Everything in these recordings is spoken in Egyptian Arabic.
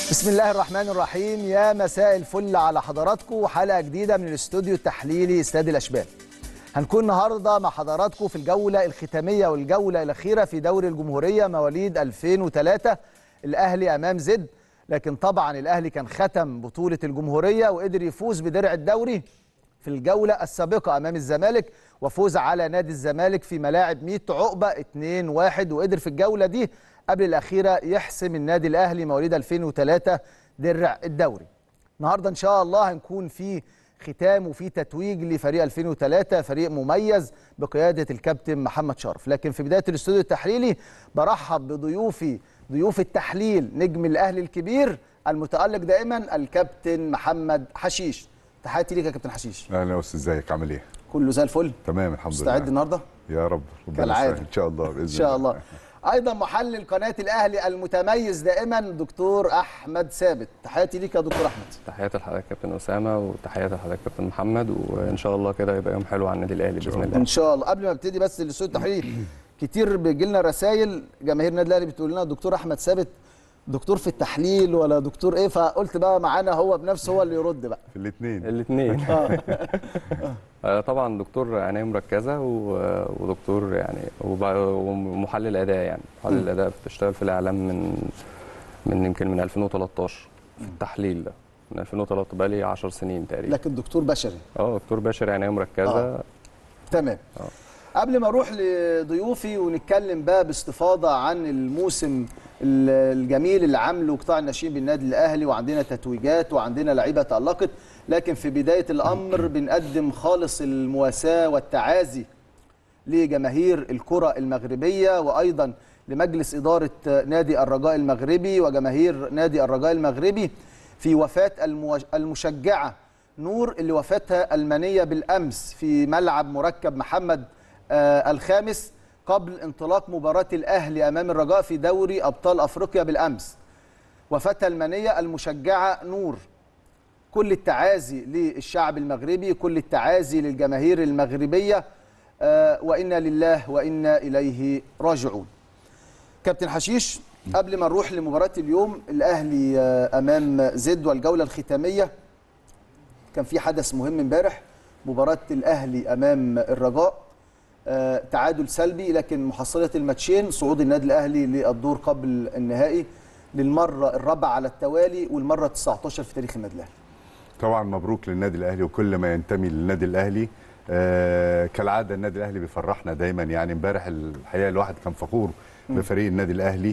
بسم الله الرحمن الرحيم يا مساء الفل على حضراتكم حلقه جديده من الاستوديو التحليلي استاد الاشبال هنكون النهارده مع حضراتكم في الجوله الختاميه والجوله الاخيره في دوري الجمهوريه مواليد 2003 الاهلي امام زد لكن طبعا الاهلي كان ختم بطوله الجمهوريه وقدر يفوز بدرع الدوري في الجوله السابقه امام الزمالك وفوز على نادي الزمالك في ملاعب 100 عقبه 2-1 وقدر في الجوله دي قبل الاخيره يحسم النادي الاهلي مواليد 2003 درع الدوري النهارده ان شاء الله هنكون في ختام وفي تتويج لفريق 2003 فريق مميز بقياده الكابتن محمد شرف لكن في بدايه الاستوديو التحليلي برحب بضيوفي ضيوف التحليل نجم الاهلي الكبير المتالق دائما الكابتن محمد حشيش تحياتي ليك يا كابتن حشيش اهلا يا استاذ ازيك عامل ايه؟ كله زي الفل تمام الحمد لله مستعد النهارده يا رب ربنا كالعادة. يسهل. ان شاء الله باذن ان شاء الله ايضا محلل قناه الاهلي المتميز دائما دكتور احمد ثابت تحياتي ليك يا دكتور احمد تحياتي لحضرتك كابتن اسامه وتحياتي لحضرتك كابتن محمد وان شاء الله كده يبقى يوم حلو على النادي الاهلي باذن الله ان شاء الله قبل ما ابتدي بس الاستوديو التحليلي كتير بيجي لنا رسائل جماهير النادي الاهلي بتقول لنا دكتور احمد ثابت دكتور في التحليل ولا دكتور ايه فقلت بقى معانا هو بنفسه هو اللي يرد بقى في الاثنين الاثنين طبعا دكتور عنايه مركزه و- ودكتور يعني وب- ومحلل اداء يعني محلل اداء بشتغل في الاعلام من من يمكن من 2013 في التحليل ده من 2013 بقالي 10 سنين تقريبا لكن دكتور بشري اه دكتور باشر عنايه مركزه آه. تمام قبل ما اروح لضيوفي ونتكلم بقى باستفاضه عن الموسم ال- الجميل اللي عامله قطاع الناشئين بالنادي الاهلي وعندنا تتويجات وعندنا لعيبه تالقت لكن في بدايه الامر بنقدم خالص المواساه والتعازي لجماهير الكره المغربيه وايضا لمجلس اداره نادي الرجاء المغربي وجماهير نادي الرجاء المغربي في وفاه المو- المشجعه نور اللي وفاتها المنيه بالامس في ملعب مركب محمد آه، الخامس قبل انطلاق مباراه الاهلي امام الرجاء في دوري ابطال افريقيا بالامس وفاتها المنيه المشجعه نور كل التعازي للشعب المغربي كل التعازي للجماهير المغربيه آه، وانا لله وانا اليه راجعون كابتن حشيش قبل ما نروح لمباراه اليوم الاهلي آه، امام زد والجوله الختاميه كان في حدث مهم امبارح مباراه الاهلي امام الرجاء آه، تعادل سلبي لكن محصله الماتشين صعود النادي الاهلي للدور قبل النهائي للمره الرابعه على التوالي والمره 19 في تاريخ النادي الاهلي طبعا مبروك للنادي الاهلي وكل ما ينتمي للنادي الاهلي آه كالعاده النادي الاهلي بيفرحنا دايما يعني امبارح الحقيقه الواحد كان فخور بفريق النادي الاهلي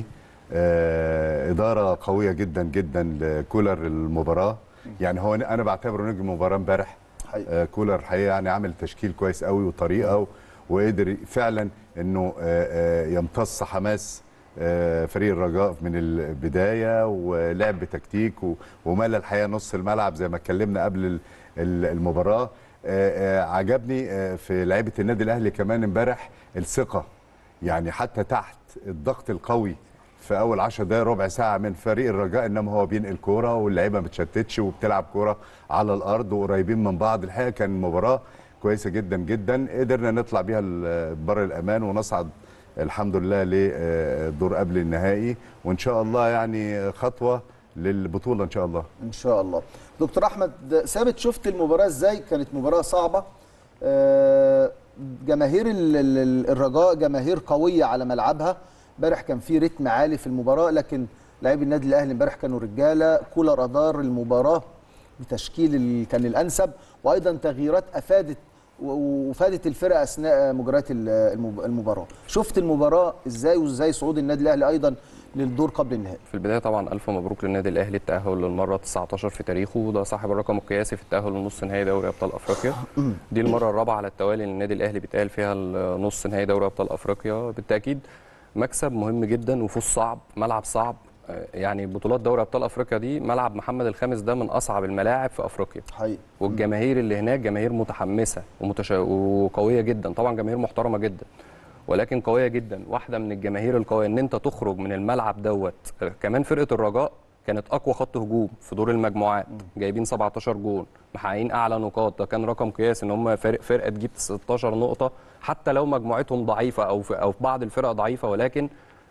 آه اداره قويه جدا جدا لكولر المباراه يعني هو انا بعتبره نجم المباراه امبارح حقيقي. آه كولر الحقيقه يعني عامل تشكيل كويس قوي وطريقه و- وقدر فعلا انه آه آه يمتص حماس آه، فريق الرجاء من البدايه ولعب بتكتيك و- وملى الحقيقه نص الملعب زي ما اتكلمنا قبل ال- ال- المباراه آه، آه، عجبني آه، في لعيبه النادي الاهلي كمان امبارح الثقه يعني حتى تحت الضغط القوي في اول 10 دقائق ربع ساعه من فريق الرجاء انما هو بينقل كوره واللعيبه ما بتشتتش وبتلعب كوره على الارض وقريبين من بعض الحقيقه كان مباراه كويسه جدا جدا قدرنا نطلع بيها ل- بر الامان ونصعد الحمد لله للدور قبل النهائي وان شاء الله يعني خطوه للبطوله ان شاء الله ان شاء الله دكتور احمد ثابت شفت المباراه ازاي كانت مباراه صعبه آه، جماهير ال- ال- ال- الرجاء جماهير قويه على ملعبها امبارح كان في رتم عالي في المباراه لكن لاعبي النادي الاهلي امبارح كانوا رجاله كولر ادار المباراه بتشكيل ال- كان الانسب وايضا تغييرات افادت و- وفادت الفرقه اثناء مجريات ال- المب- المباراه شفت المباراه ازاي وازاي صعود النادي الاهلي ايضا للدور قبل النهائي في البدايه طبعا الف مبروك للنادي الاهلي التاهل للمره 19 في تاريخه وده صاحب الرقم القياسي في التاهل لنص نهائي دوري ابطال افريقيا دي المره الرابعه على التوالي اللي النادي الاهلي بيتقال فيها نص نهائي دوري ابطال افريقيا بالتاكيد مكسب مهم جدا وفوز صعب ملعب صعب آه، يعني بطولات دوري ابطال افريقيا دي ملعب محمد الخامس ده من اصعب الملاعب في افريقيا حقيقي والجماهير اللي هناك جماهير متحمسه ومتشا... وقويه جدا طبعا جماهير محترمه جدا ولكن قويه جدا واحده من الجماهير القويه ان انت تخرج من الملعب دوت كمان فرقه الرجاء كانت اقوى خط هجوم في دور المجموعات جايبين 17 جون محققين اعلى نقاط ده كان رقم قياسي ان هم فرق فرقه تجيب 16 نقطه حتى لو مجموعتهم ضعيفه او في او في بعض الفرق ضعيفه ولكن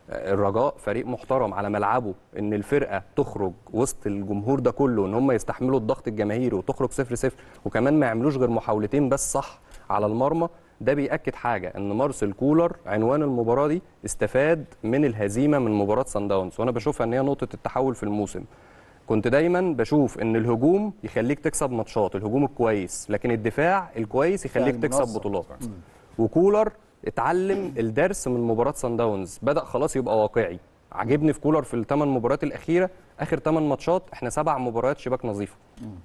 الرجاء فريق محترم على ملعبه ان الفرقه تخرج وسط الجمهور ده كله ان هم يستحملوا الضغط الجماهيري وتخرج صفر صفر وكمان ما يعملوش غير محاولتين بس صح على المرمى ده بيأكد حاجه ان مارسيل كولر عنوان المباراه دي استفاد من الهزيمه من مباراه سان داونز وانا بشوفها ان هي نقطه التحول في الموسم كنت دايما بشوف ان الهجوم يخليك تكسب ماتشات الهجوم الكويس لكن الدفاع الكويس يخليك يعني تكسب منظم. بطولات وكولر اتعلم الدرس من مباراه سان داونز بدا خلاص يبقى واقعي عجبني في كولر في الثمان مباريات الاخيره اخر ثمان ماتشات احنا سبع مباريات شباك نظيفه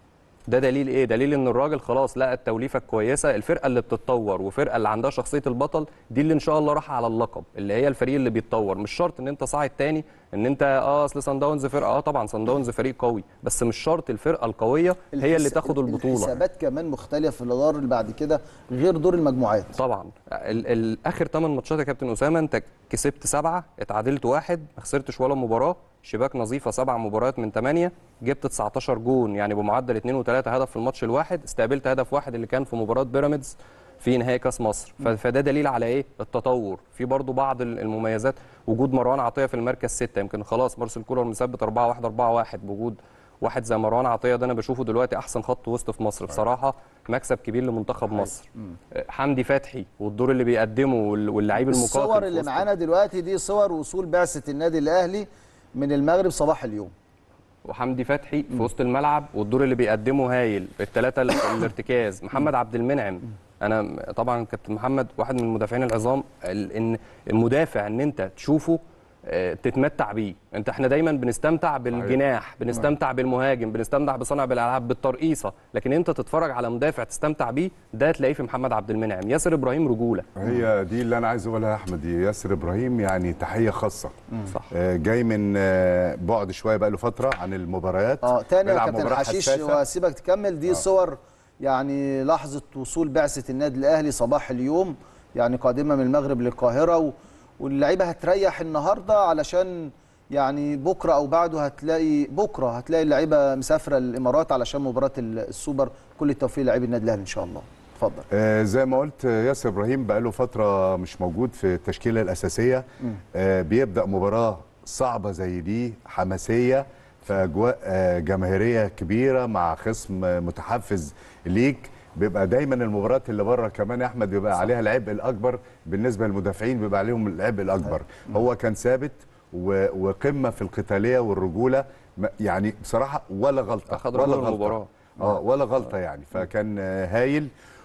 ده دليل ايه دليل ان الراجل خلاص لقى التوليفه الكويسه الفرقه اللي بتتطور وفرقه اللي عندها شخصيه البطل دي اللي ان شاء الله راح على اللقب اللي هي الفريق اللي بيتطور مش شرط ان انت صاعد تاني ان انت اه اصل سان داونز فرقه اه طبعا سان داونز فريق قوي بس مش شرط الفرقه القويه هي اللي الحس- تاخد البطوله الحسابات كمان مختلفه في الادوار اللي بعد كده غير دور المجموعات طبعا ال ال اخر 8 ماتشات يا كابتن اسامه انت كسبت سبعه اتعادلت واحد ما خسرتش ولا مباراه شباك نظيفه سبع مباريات من ثمانيه جبت 19 جون يعني بمعدل 2 و3 هدف في الماتش الواحد استقبلت هدف واحد اللي كان في مباراه بيراميدز في نهائي كاس مصر ف- فده دليل على ايه التطور في برضو بعض ال- المميزات وجود مروان عطيه في المركز ستة يمكن خلاص مارسيل كولر مثبت 4 1 4 1 بوجود واحد زي مروان عطيه ده انا بشوفه دلوقتي احسن خط وسط في مصر بصراحه مكسب كبير لمنتخب مصر حمدي فتحي والدور اللي بيقدمه وال- واللعيب المقاتل الصور في اللي وسط- معانا دلوقتي دي صور وصول بعثه النادي الاهلي من المغرب صباح اليوم وحمدي فتحي في وسط الملعب والدور اللي بيقدمه هايل الثلاثه الارتكاز محمد عبد المنعم انا طبعا كابتن محمد واحد من المدافعين العظام ال- ان المدافع ان انت تشوفه آه، تتمتع بيه انت احنا دايما بنستمتع بالجناح بنستمتع بالمهاجم بنستمتع بصانع بالالعاب بالترقيصه لكن انت تتفرج على مدافع تستمتع بيه ده تلاقيه في محمد عبد المنعم ياسر ابراهيم رجوله هي دي اللي انا عايز اقولها يا احمد ياسر ابراهيم يعني تحيه خاصه صح آه، جاي من آه، بعد شويه بقى له فتره عن المباريات اه تاني يا بيلعب كابتن مباراة حشيش حساسة. واسيبك تكمل دي صور يعني لحظه وصول بعثه النادي الاهلي صباح اليوم يعني قادمه من المغرب للقاهره و... واللعيبه هتريح النهارده علشان يعني بكره او بعده هتلاقي بكره هتلاقي اللعيبه مسافره الامارات علشان مباراه السوبر كل التوفيق للاعبي النادي الاهلي ان شاء الله اتفضل آه، زي ما قلت آه، ياسر ابراهيم بقى له فتره مش موجود في التشكيله الاساسيه آه، بيبدا مباراه صعبه زي دي حماسيه في اجواء آه، جماهيريه كبيره مع خصم آه، متحفز ليك بيبقى دايما المباريات اللي بره كمان يا احمد بيبقى عليها العبء الاكبر بالنسبه للمدافعين بيبقى عليهم العبء الاكبر هو كان ثابت و- وقمه في القتاليه والرجوله ما- يعني بصراحه ولا غلطه أخد ولا رجل غلطه المباراة. اه ولا غلطه يعني فكان آه، هايل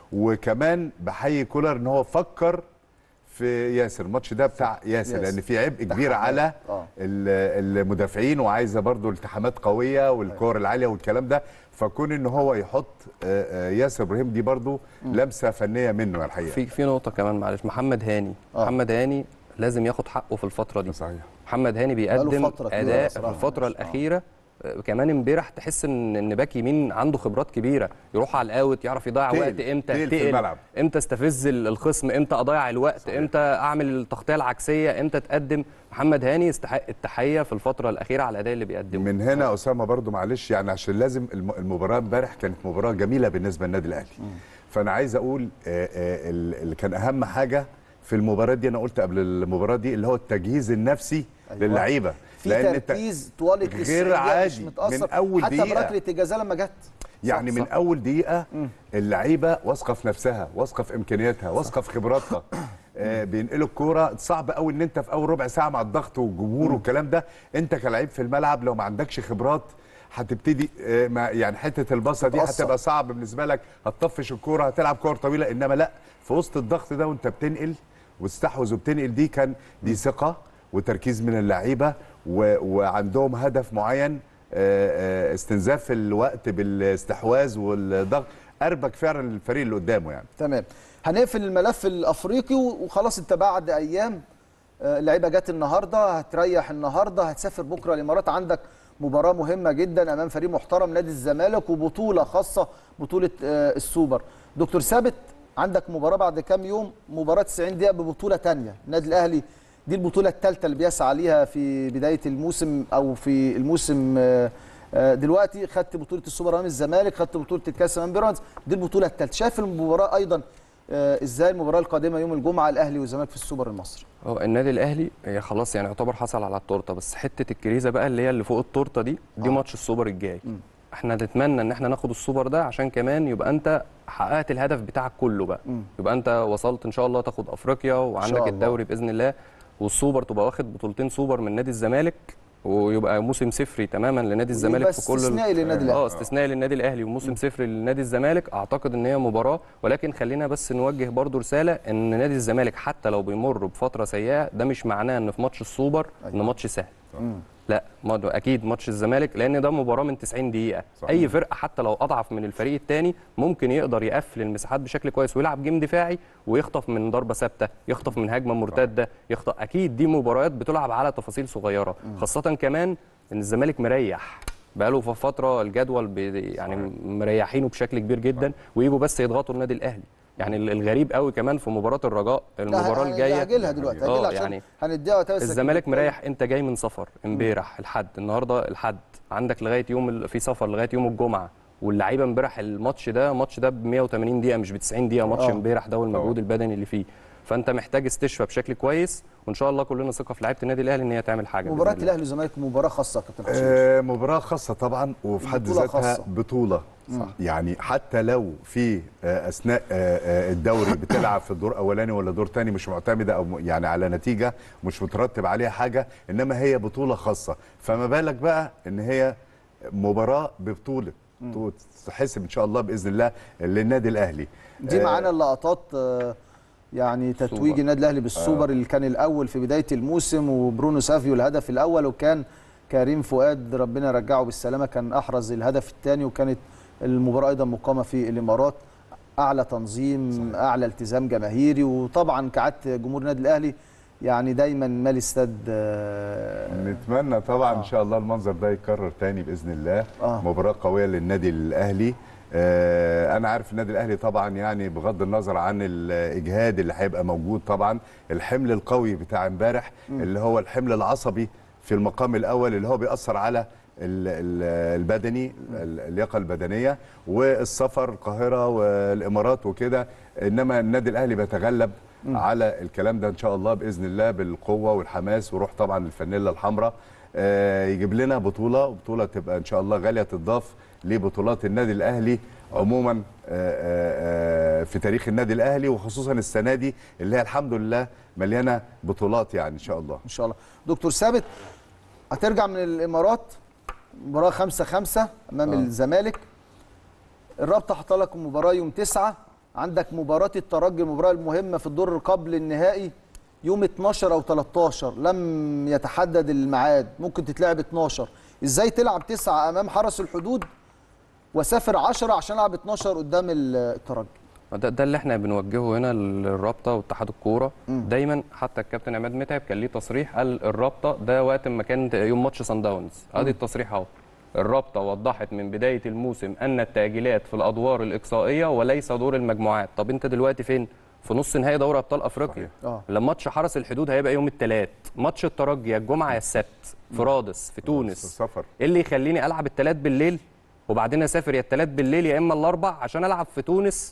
وكمان بحيي كولر ان هو فكر في ياسر الماتش ده بتاع ياسر ياسر. لان في عبء كبير تحمل. على آه. ال- المدافعين وعايزه برضو التحامات قويه والكور العاليه والكلام ده فكون ان هو يحط آه، آه، ياسر ابراهيم دي برضو لمسه فنيه منه الحقيقه في في نقطه كمان معلش محمد هاني آه. محمد هاني لازم ياخد حقه في الفتره دي صحيح محمد هاني بقاله بيقدم فترة كبيرة اداء في بصراحة. الفتره آه. الاخيره آه، كمان امبارح تحس ان ان باك يمين عنده خبرات كبيره يروح على الاوت يعرف يضيع تقل. وقت امتى تقل في تقل. الملعب. امتى استفز ال- الخصم امتى اضيع الوقت صحيح. امتى اعمل التغطيه العكسيه امتى اتقدم محمد هاني يستحق التحيه في الفتره الاخيره على الاداء اللي بيقدمه من هنا اسامه برضو معلش يعني عشان لازم الم- المباراه امبارح كانت مباراه جميله بالنسبه للنادي الاهلي فانا عايز اقول آه، آه، ال- اللي كان اهم حاجه في المباراه دي انا قلت قبل المباراه دي اللي هو التجهيز النفسي أيوة. للعيبه في تركيز طوال ال 90 غير دقيقة عادي. مش متأثر من أول حتى دقيقة. بركله الجزاء لما جت يعني صح، من صح. اول دقيقه اللعيبه واثقه في نفسها واثقه في امكانياتها واثقه في خبراتها آه بينقلوا الكوره صعب قوي ان انت في اول ربع ساعه مع الضغط والجمهور والكلام ده انت كلاعب في الملعب لو ما عندكش خبرات هتبتدي آه ما يعني حته الباصه دي تتأثر. هتبقى صعب بالنسبه لك هتطفش الكوره هتلعب كور طويله انما لا في وسط الضغط ده وانت بتنقل وتستحوذ وبتنقل دي كان دي ثقه وتركيز من اللعيبه و... وعندهم هدف معين آه، آه، استنزاف الوقت بالاستحواذ والضغط اربك فعلا الفريق اللي قدامه يعني تمام هنقفل الملف الافريقي وخلاص انت بعد ايام آه، اللعيبه جت النهارده هتريح النهارده هتسافر بكره الامارات عندك مباراه مهمه جدا امام فريق محترم نادي الزمالك وبطوله خاصه بطوله آه، السوبر دكتور ثابت عندك مباراه بعد كام يوم مباراه 90 دقيقه ببطوله تانية النادي الاهلي دي البطوله الثالثه اللي بيسعى ليها في بدايه الموسم او في الموسم آه، آه، دلوقتي خدت بطوله السوبر امام الزمالك خدت بطوله الكاس امام بيراميدز دي البطوله الثالثه شايف المباراه ايضا آه، ازاي المباراه القادمه يوم الجمعه الاهلي والزمالك في السوبر المصري هو النادي الاهلي هي خلاص يعني يعتبر حصل على التورته بس حته الكريزه بقى اللي هي اللي فوق التورته دي دي آه. ماتش السوبر الجاي مم. احنا نتمنى ان احنا ناخد السوبر ده عشان كمان يبقى انت حققت الهدف بتاعك كله بقى مم. يبقى انت وصلت ان شاء الله تاخد افريقيا وعندك الله. الدوري باذن الله والسوبر تبقى واخد بطولتين سوبر من نادي الزمالك ويبقى موسم صفري تماما لنادي الزمالك ويبقى في كل ال- استثنائي للنادي الأهلي. اه استثنائي للنادي الاهلي وموسم صفري للنادي الزمالك اعتقد ان هي مباراه ولكن خلينا بس نوجه برضو رساله ان نادي الزمالك حتى لو بيمر بفتره سيئه ده مش معناه ان في ماتش السوبر ان ماتش سهل مم. لا ما- اكيد ماتش الزمالك لان ده مباراه من 90 دقيقه صح. اي فرقه حتى لو اضعف من الفريق الثاني ممكن يقدر يقفل المساحات بشكل كويس ويلعب جيم دفاعي ويخطف من ضربه ثابته يخطف من هجمه مرتده يخطف اكيد دي مباريات بتلعب على تفاصيل صغيره خاصه كمان ان الزمالك مريح بقاله في فتره الجدول بي يعني مريحينه بشكل كبير جدا ويجوا بس يضغطوا النادي الاهلي يعني ال- الغريب قوي كمان في مباراه الرجاء المباراه لا، الجايه هاجلها دلوقتي آه، هاجلها عشان يعني هنديها وقتها بس الزمالك لكن- مريح انت جاي من سفر امبارح الحد النهارده الحد عندك لغايه يوم ال- في سفر لغايه يوم الجمعه واللعيبه امبارح الماتش ده الماتش ده ب 180 دقيقه مش ب 90 دقيقه ماتش آه. امبارح ده والمجهود البدني اللي فيه فانت محتاج استشفاء بشكل كويس وان شاء الله كلنا ثقه في لعيبه النادي الاهلي ان هي تعمل حاجه بإذن مباراه الله. الاهلي والزمالك مباراه خاصه يا كابتن حسين آه، مباراة خاصة طبعا وفي حد بطولة ذاتها خاصة. بطولة صح. يعني حتى لو في آه، اثناء آه، آه، الدوري بتلعب في الدور اولاني ولا دور تاني مش معتمده او م- يعني على نتيجه مش مترتب عليها حاجه انما هي بطوله خاصه فما بالك بقى ان هي مباراه ببطوله بطولة تحسب ان شاء الله باذن الله للنادي الاهلي دي آه، معانا اللقطات آه، يعني تتويج سوبر. النادي الاهلي بالسوبر اللي كان الاول في بدايه الموسم وبرونو سافيو الهدف الاول وكان كريم فؤاد ربنا يرجعه بالسلامه كان احرز الهدف الثاني وكانت المباراه ايضا مقامه في الامارات اعلى تنظيم صحيح. اعلى التزام جماهيري وطبعا كعاده جمهور النادي الاهلي يعني دايما مال استاد آه، نتمنى طبعا ان شاء الله المنظر ده يتكرر تاني باذن الله آه. مباراه قويه للنادي الاهلي آه انا عارف النادي الاهلي طبعا يعني بغض النظر عن الاجهاد اللي هيبقى موجود طبعا الحمل القوي بتاع امبارح اللي هو الحمل العصبي في المقام الاول اللي هو بيأثر على ال- ال- البدني ال- اللياقه البدنيه والسفر القاهره والامارات وكده انما النادي الاهلي بيتغلب على الكلام ده ان شاء الله باذن الله بالقوه والحماس وروح طبعا الفانيلا الحمراء آه، يجيب لنا بطوله وبطوله تبقى ان شاء الله غاليه تضاف لبطولات النادي الاهلي عموما آه، آه، آه، في تاريخ النادي الاهلي وخصوصا السنه دي اللي هي الحمد لله مليانه بطولات يعني ان شاء الله ان شاء الله دكتور ثابت هترجع من الامارات مباراه 5 5 امام آه. الزمالك الرابطه حاطه لك مباراه يوم 9 عندك مباراه الترجي المباراه المهمه في الدور قبل النهائي يوم 12 او 13 لم يتحدد الميعاد ممكن تتلعب 12 ازاي تلعب 9 امام حرس الحدود وسافر 10 عشان العب 12 قدام الترجي ده, ده اللي احنا بنوجهه هنا للرابطه واتحاد الكوره دايما حتى الكابتن عماد متعب كان ليه تصريح قال الرابطه ده وقت ما كان يوم ماتش سان داونز ادي التصريح اهو الرابطه وضحت من بدايه الموسم ان التاجيلات في الادوار الاقصائيه وليس دور المجموعات طب انت دلوقتي فين في نص نهائي دوري ابطال افريقيا آه. لما ماتش حرس الحدود هيبقى يوم الثلاث ماتش الترجي يا الجمعه يا السبت في رادس في تونس السفر ايه اللي يخليني العب الثلاث بالليل وبعدين اسافر يا الثلاث بالليل يا اما الاربع عشان العب في تونس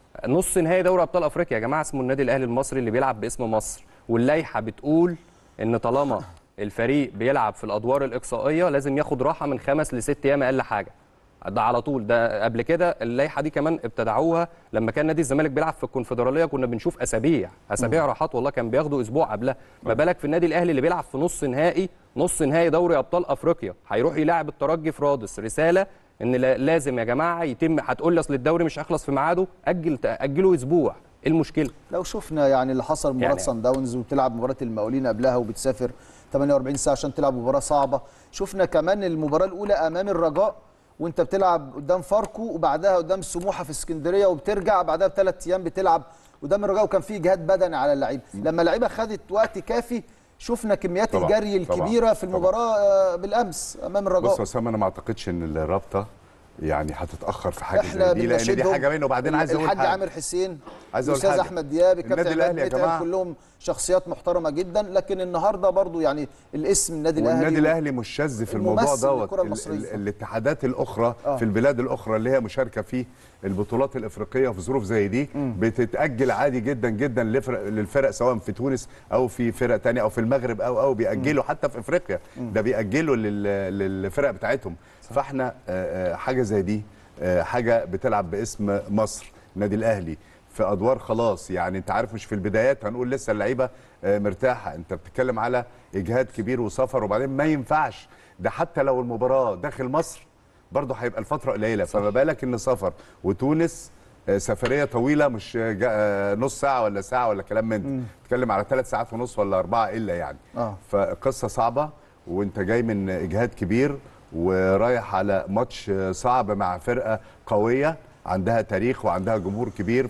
نص نهائي دوري ابطال افريقيا يا جماعه اسمه النادي الاهلي المصري اللي بيلعب باسم مصر واللائحه بتقول ان طالما الفريق بيلعب في الادوار الاقصائيه لازم ياخد راحه من خمس لست ايام اقل حاجه ده على طول ده قبل كده اللائحه دي كمان ابتدعوها لما كان نادي الزمالك بيلعب في الكونفدراليه كنا بنشوف اسابيع اسابيع راحات والله كان بياخدوا اسبوع قبلها ما بالك في النادي الاهلي اللي بيلعب في نص نهائي نص نهائي دوري ابطال افريقيا هيروح يلاعب الترجي في رادس رساله ان لا- لازم يا جماعه يتم هتقول لي اصل الدوري مش هيخلص في ميعاده اجل اجله اسبوع ايه المشكله لو شفنا يعني اللي حصل مباراه يعني- سان داونز وبتلعب مباراه المقاولين قبلها وبتسافر 48 ساعه عشان تلعب مباراه صعبه شفنا كمان المباراه الاولى امام الرجاء وانت بتلعب قدام فاركو وبعدها قدام سموحه في اسكندريه وبترجع بعدها بثلاث ايام بتلعب قدام الرجاء وكان في اجهاد بدني على اللعيبه لما اللعيبه خدت وقت كافي شفنا كميات طبعاً، الجري طبعاً، الكبيره في طبعاً. المباراه آه، بالامس امام بص الرجاء يا اسامه انا ما اعتقدش ان الرابطه يعني هتتاخر في حاجه احنا زي دي لان دي بنناشدهم حاجه منه وبعدين عايز اقول الحاج حاجه عامر حسين عايز أقول الاستاذ حاجة. احمد دياب الكابتن النادي عماد الأهلي يا متعب جماعة. كلهم شخصيات محترمه جدا لكن النهارده برضو يعني الاسم النادي الاهلي والنادي الاهلي مش شاذ في الموضوع الممثل دوت للكرة ال- المصرية. ال- الاتحادات الاخرى آه. في البلاد الاخرى اللي هي مشاركه في البطولات الافريقيه في ظروف زي دي بتتاجل عادي جدا جدا لفرق للفرق سواء في تونس او في فرق تانية او في المغرب او او بيأجلوا حتى في افريقيا ده بيأجلوا لل- للفرق بتاعتهم فاحنا آه، آه، حاجه زي دي آه، حاجه بتلعب باسم مصر النادي الاهلي في ادوار خلاص يعني انت عارف مش في البدايات هنقول لسه اللعيبه آه، مرتاحه انت بتتكلم على اجهاد كبير وسفر وبعدين ما ينفعش ده حتى لو المباراه داخل مصر برضه هيبقى الفتره قليله فما بالك ان سفر وتونس آه، سفريه طويله مش آه، جا- آه، نص ساعه ولا ساعه ولا كلام من ده بتتكلم على ثلاث ساعات ونص ولا اربعه الا يعني آه. فقصه صعبه وانت جاي من اجهاد كبير ورايح على ماتش آه، صعب مع فرقه قويه عندها تاريخ وعندها جمهور كبير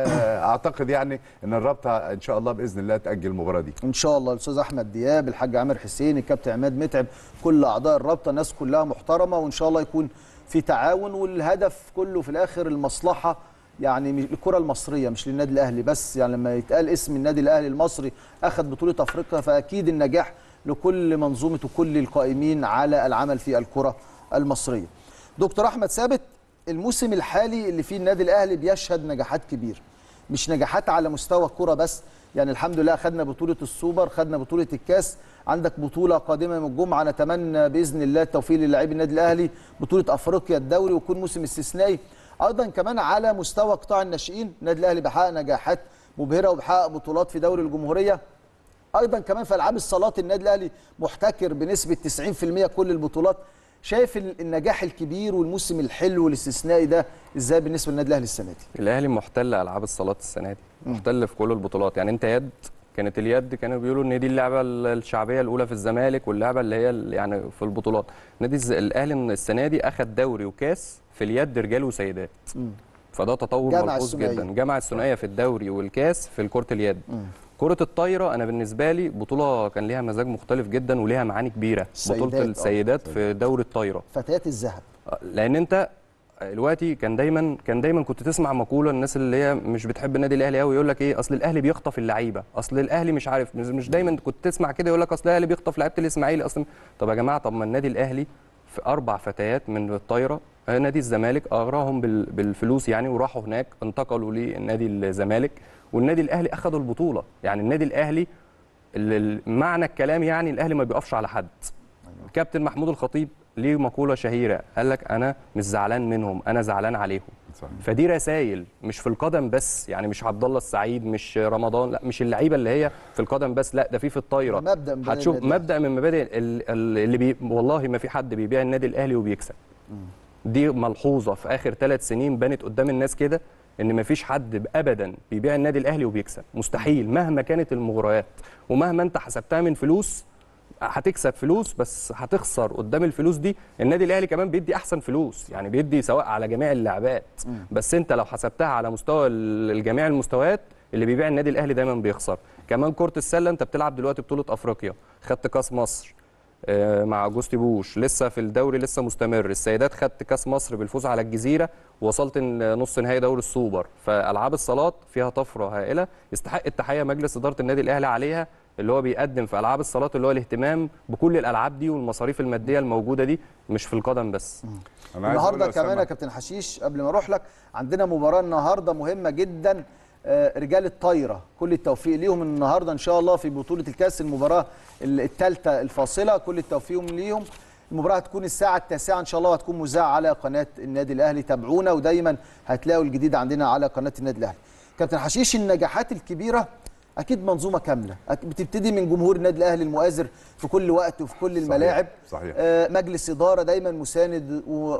فاعتقد يعني ان الرابطه ان شاء الله باذن الله تاجل المباراه دي ان شاء الله الاستاذ احمد دياب الحاج عامر حسين الكابتن عماد متعب كل اعضاء الرابطه الناس كلها محترمه وان شاء الله يكون في تعاون والهدف كله في الاخر المصلحه يعني مش- الكره المصريه مش للنادي الاهلي بس يعني لما يتقال اسم النادي الاهلي المصري اخذ بطوله افريقيا فاكيد النجاح لكل منظومه وكل القائمين على العمل في الكره المصريه دكتور احمد ثابت الموسم الحالي اللي فيه النادي الاهلي بيشهد نجاحات كبيره مش نجاحات على مستوى الكرة بس يعني الحمد لله خدنا بطولة السوبر خدنا بطولة الكاس عندك بطولة قادمة يوم الجمعة نتمنى بإذن الله التوفيق للاعبي النادي الأهلي بطولة أفريقيا الدوري ويكون موسم استثنائي أيضا كمان على مستوى قطاع الناشئين النادي الأهلي بيحقق نجاحات مبهرة وبيحقق بطولات في دوري الجمهورية ايضا كمان في العاب الصالات النادي الاهلي محتكر بنسبه 90% كل البطولات شايف ال- النجاح الكبير والموسم الحلو والاستثنائي ده ازاي بالنسبه للنادي الاهلي السنه دي الاهلي محتل العاب الصالات السنه دي محتل في كل البطولات يعني انت يد كانت اليد كانوا بيقولوا ان دي اللعبه ال- الشعبيه الاولى في الزمالك واللعبه اللي هي ال- يعني في البطولات نادي الز- الاهلي من السنه دي اخذ دوري وكاس في اليد رجال وسيدات فده تطور جمع ملحوظ الثنائية. جدا جمع الثنائيه في الدوري والكاس في كره اليد كرة الطايرة أنا بالنسبة لي بطولة كان ليها مزاج مختلف جدا وليها معاني كبيرة السيدات، بطولة آه. السيدات في دوري الطايرة فتيات الذهب لان انت دلوقتي كان دايما كان دايما كنت تسمع مقوله الناس اللي هي مش بتحب النادي الاهلي قوي يقول لك ايه اصل الاهلي بيخطف اللعيبه اصل الاهلي مش عارف مش مش دايما كنت تسمع كده يقول لك اصل الاهلي بيخطف لعيبه الاسماعيلي اصلا طب يا جماعه طب ما النادي الاهلي في اربع فتيات من الطايره آه، نادي الزمالك اغراهم بال- بالفلوس يعني وراحوا هناك انتقلوا لنادي الزمالك والنادي الاهلي اخذوا البطوله يعني النادي الاهلي ال- ال- معنى الكلام يعني الاهلي ما بيقفش على حد الكابتن محمود الخطيب ليه مقوله شهيره قال لك انا مش زعلان منهم انا زعلان عليهم صحيح. فدي رسائل مش في القدم بس يعني مش عبد الله السعيد مش رمضان لا مش اللعيبه اللي هي في القدم بس لا ده في في الطايره مبدأ من مبادئ هتشوف النادي مبدا من مبادئ ال- ال- اللي بي والله ما في حد بيبيع النادي الاهلي وبيكسب دي ملحوظه في اخر ثلاث سنين بانت قدام الناس كده ان ما فيش حد ابدا بيبيع النادي الاهلي وبيكسب مستحيل مهما كانت المغريات ومهما انت حسبتها من فلوس هتكسب فلوس بس هتخسر قدام الفلوس دي النادي الاهلي كمان بيدي احسن فلوس يعني بيدي سواء على جميع اللعبات بس انت لو حسبتها على مستوى ال- الجميع المستويات اللي بيبيع النادي الاهلي دايما بيخسر كمان كره السله انت بتلعب دلوقتي بطوله افريقيا خدت كاس مصر آه، مع جوستي بوش لسه في الدوري لسه مستمر السيدات خدت كاس مصر بالفوز على الجزيره وصلت ن- نص نهائي دوري السوبر فالعاب الصالات فيها طفره هائله يستحق التحيه مجلس اداره النادي الاهلي عليها اللي هو بيقدم في العاب الصالات اللي هو الاهتمام بكل الالعاب دي والمصاريف الماديه الموجوده دي مش في القدم بس أنا عايز أقول النهارده كمان لأسامة، يا كابتن حشيش قبل ما اروح لك عندنا مباراه النهارده مهمه جدا آه، رجال الطايره كل التوفيق ليهم النهارده ان شاء الله في بطوله الكاس المباراه الثالثه الفاصله كل التوفيق ليهم المباراه هتكون الساعه التاسعة ان شاء الله وهتكون مذاعه على قناه النادي الاهلي تابعونا ودايما هتلاقوا الجديد عندنا على قناه النادي الاهلي كابتن حشيش النجاحات الكبيره اكيد منظومه كامله أك- بتبتدي من جمهور النادي الاهلي المؤازر في كل وقت وفي كل الملاعب صحيح. آه، مجلس اداره دايما مساند و-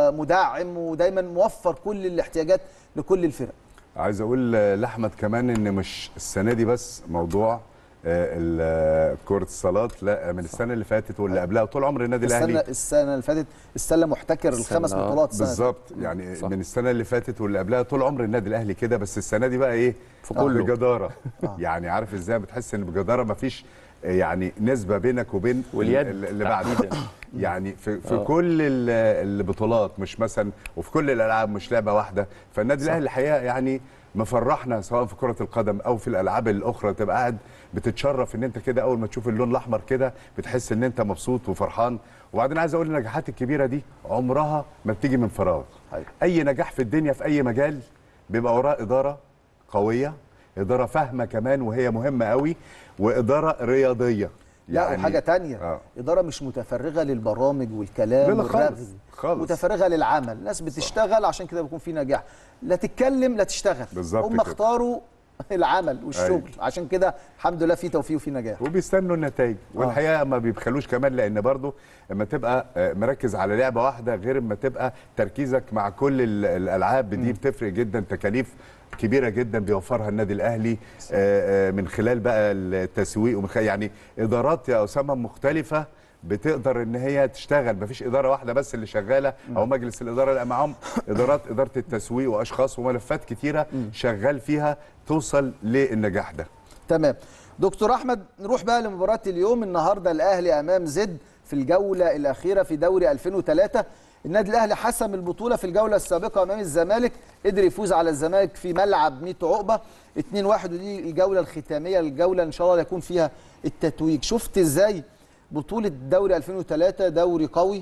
ومدعم ودايما موفر كل الاحتياجات لكل الفرق عايز اقول لاحمد كمان ان مش السنه دي بس موضوع آه، ال- آه، كره الصالات لا من السنه اللي فاتت واللي قبلها طول عمر النادي السنه الاهلي السنه اللي فاتت السله محتكر الخمس السنة، آه، بطولات السنة اللي بالظبط يعني صح. من السنه اللي فاتت واللي قبلها طول عمر النادي الاهلي كده بس السنه دي بقى ايه في كله. بجداره يعني عارف ازاي بتحس ان بجداره مفيش يعني نسبه بينك وبين واليد ال- اللي بعده تحديداً. يعني في, في آه. كل ال- البطولات مش مثلا وفي كل الالعاب مش لعبه واحده فالنادي الاهلي الحقيقه يعني مفرحنا سواء في كره القدم او في الالعاب الاخرى تبقى قاعد بتتشرف ان انت كده اول ما تشوف اللون الاحمر كده بتحس ان انت مبسوط وفرحان وبعدين عايز اقول النجاحات الكبيره دي عمرها ما بتيجي من فراغ أيوة. اي نجاح في الدنيا في اي مجال بيبقى وراه اداره قويه اداره فاهمه كمان وهي مهمه قوي واداره رياضيه لا وحاجه تانية آه. اداره مش متفرغه للبرامج والكلام لا لا خالص، والرغي خالص. متفرغه للعمل الناس بتشتغل عشان كده بيكون في نجاح لا تتكلم لا تشتغل بالظبط هم كده. اختاروا العمل والشغل أيوة. عشان كده الحمد لله في توفيق وفي نجاح وبيستنوا النتائج والحقيقه ما بيبخلوش كمان لان برضو لما تبقى آه، مركز على لعبه واحده غير اما تبقى تركيزك مع كل ال- الالعاب دي بتفرق جدا تكاليف كبيره جدا بيوفرها النادي الاهلي آه، آه، من خلال بقى التسويق ومن خلال يعني ادارات يا اسامه مختلفه بتقدر ان هي تشتغل مفيش اداره واحده بس اللي شغاله او مجلس الاداره لا معاهم ادارات اداره التسويق واشخاص وملفات كتيره شغال فيها توصل للنجاح ده تمام دكتور احمد نروح بقى لمباراه اليوم النهارده الاهلي امام زد في الجوله الاخيره في دوري 2003 النادي الاهلي حسم البطوله في الجوله السابقه امام الزمالك قدر يفوز على الزمالك في ملعب 100 عقبه 2-1 ودي الجوله الختاميه الجوله ان شاء الله يكون فيها التتويج شفت ازاي بطوله دوري 2003 دوري قوي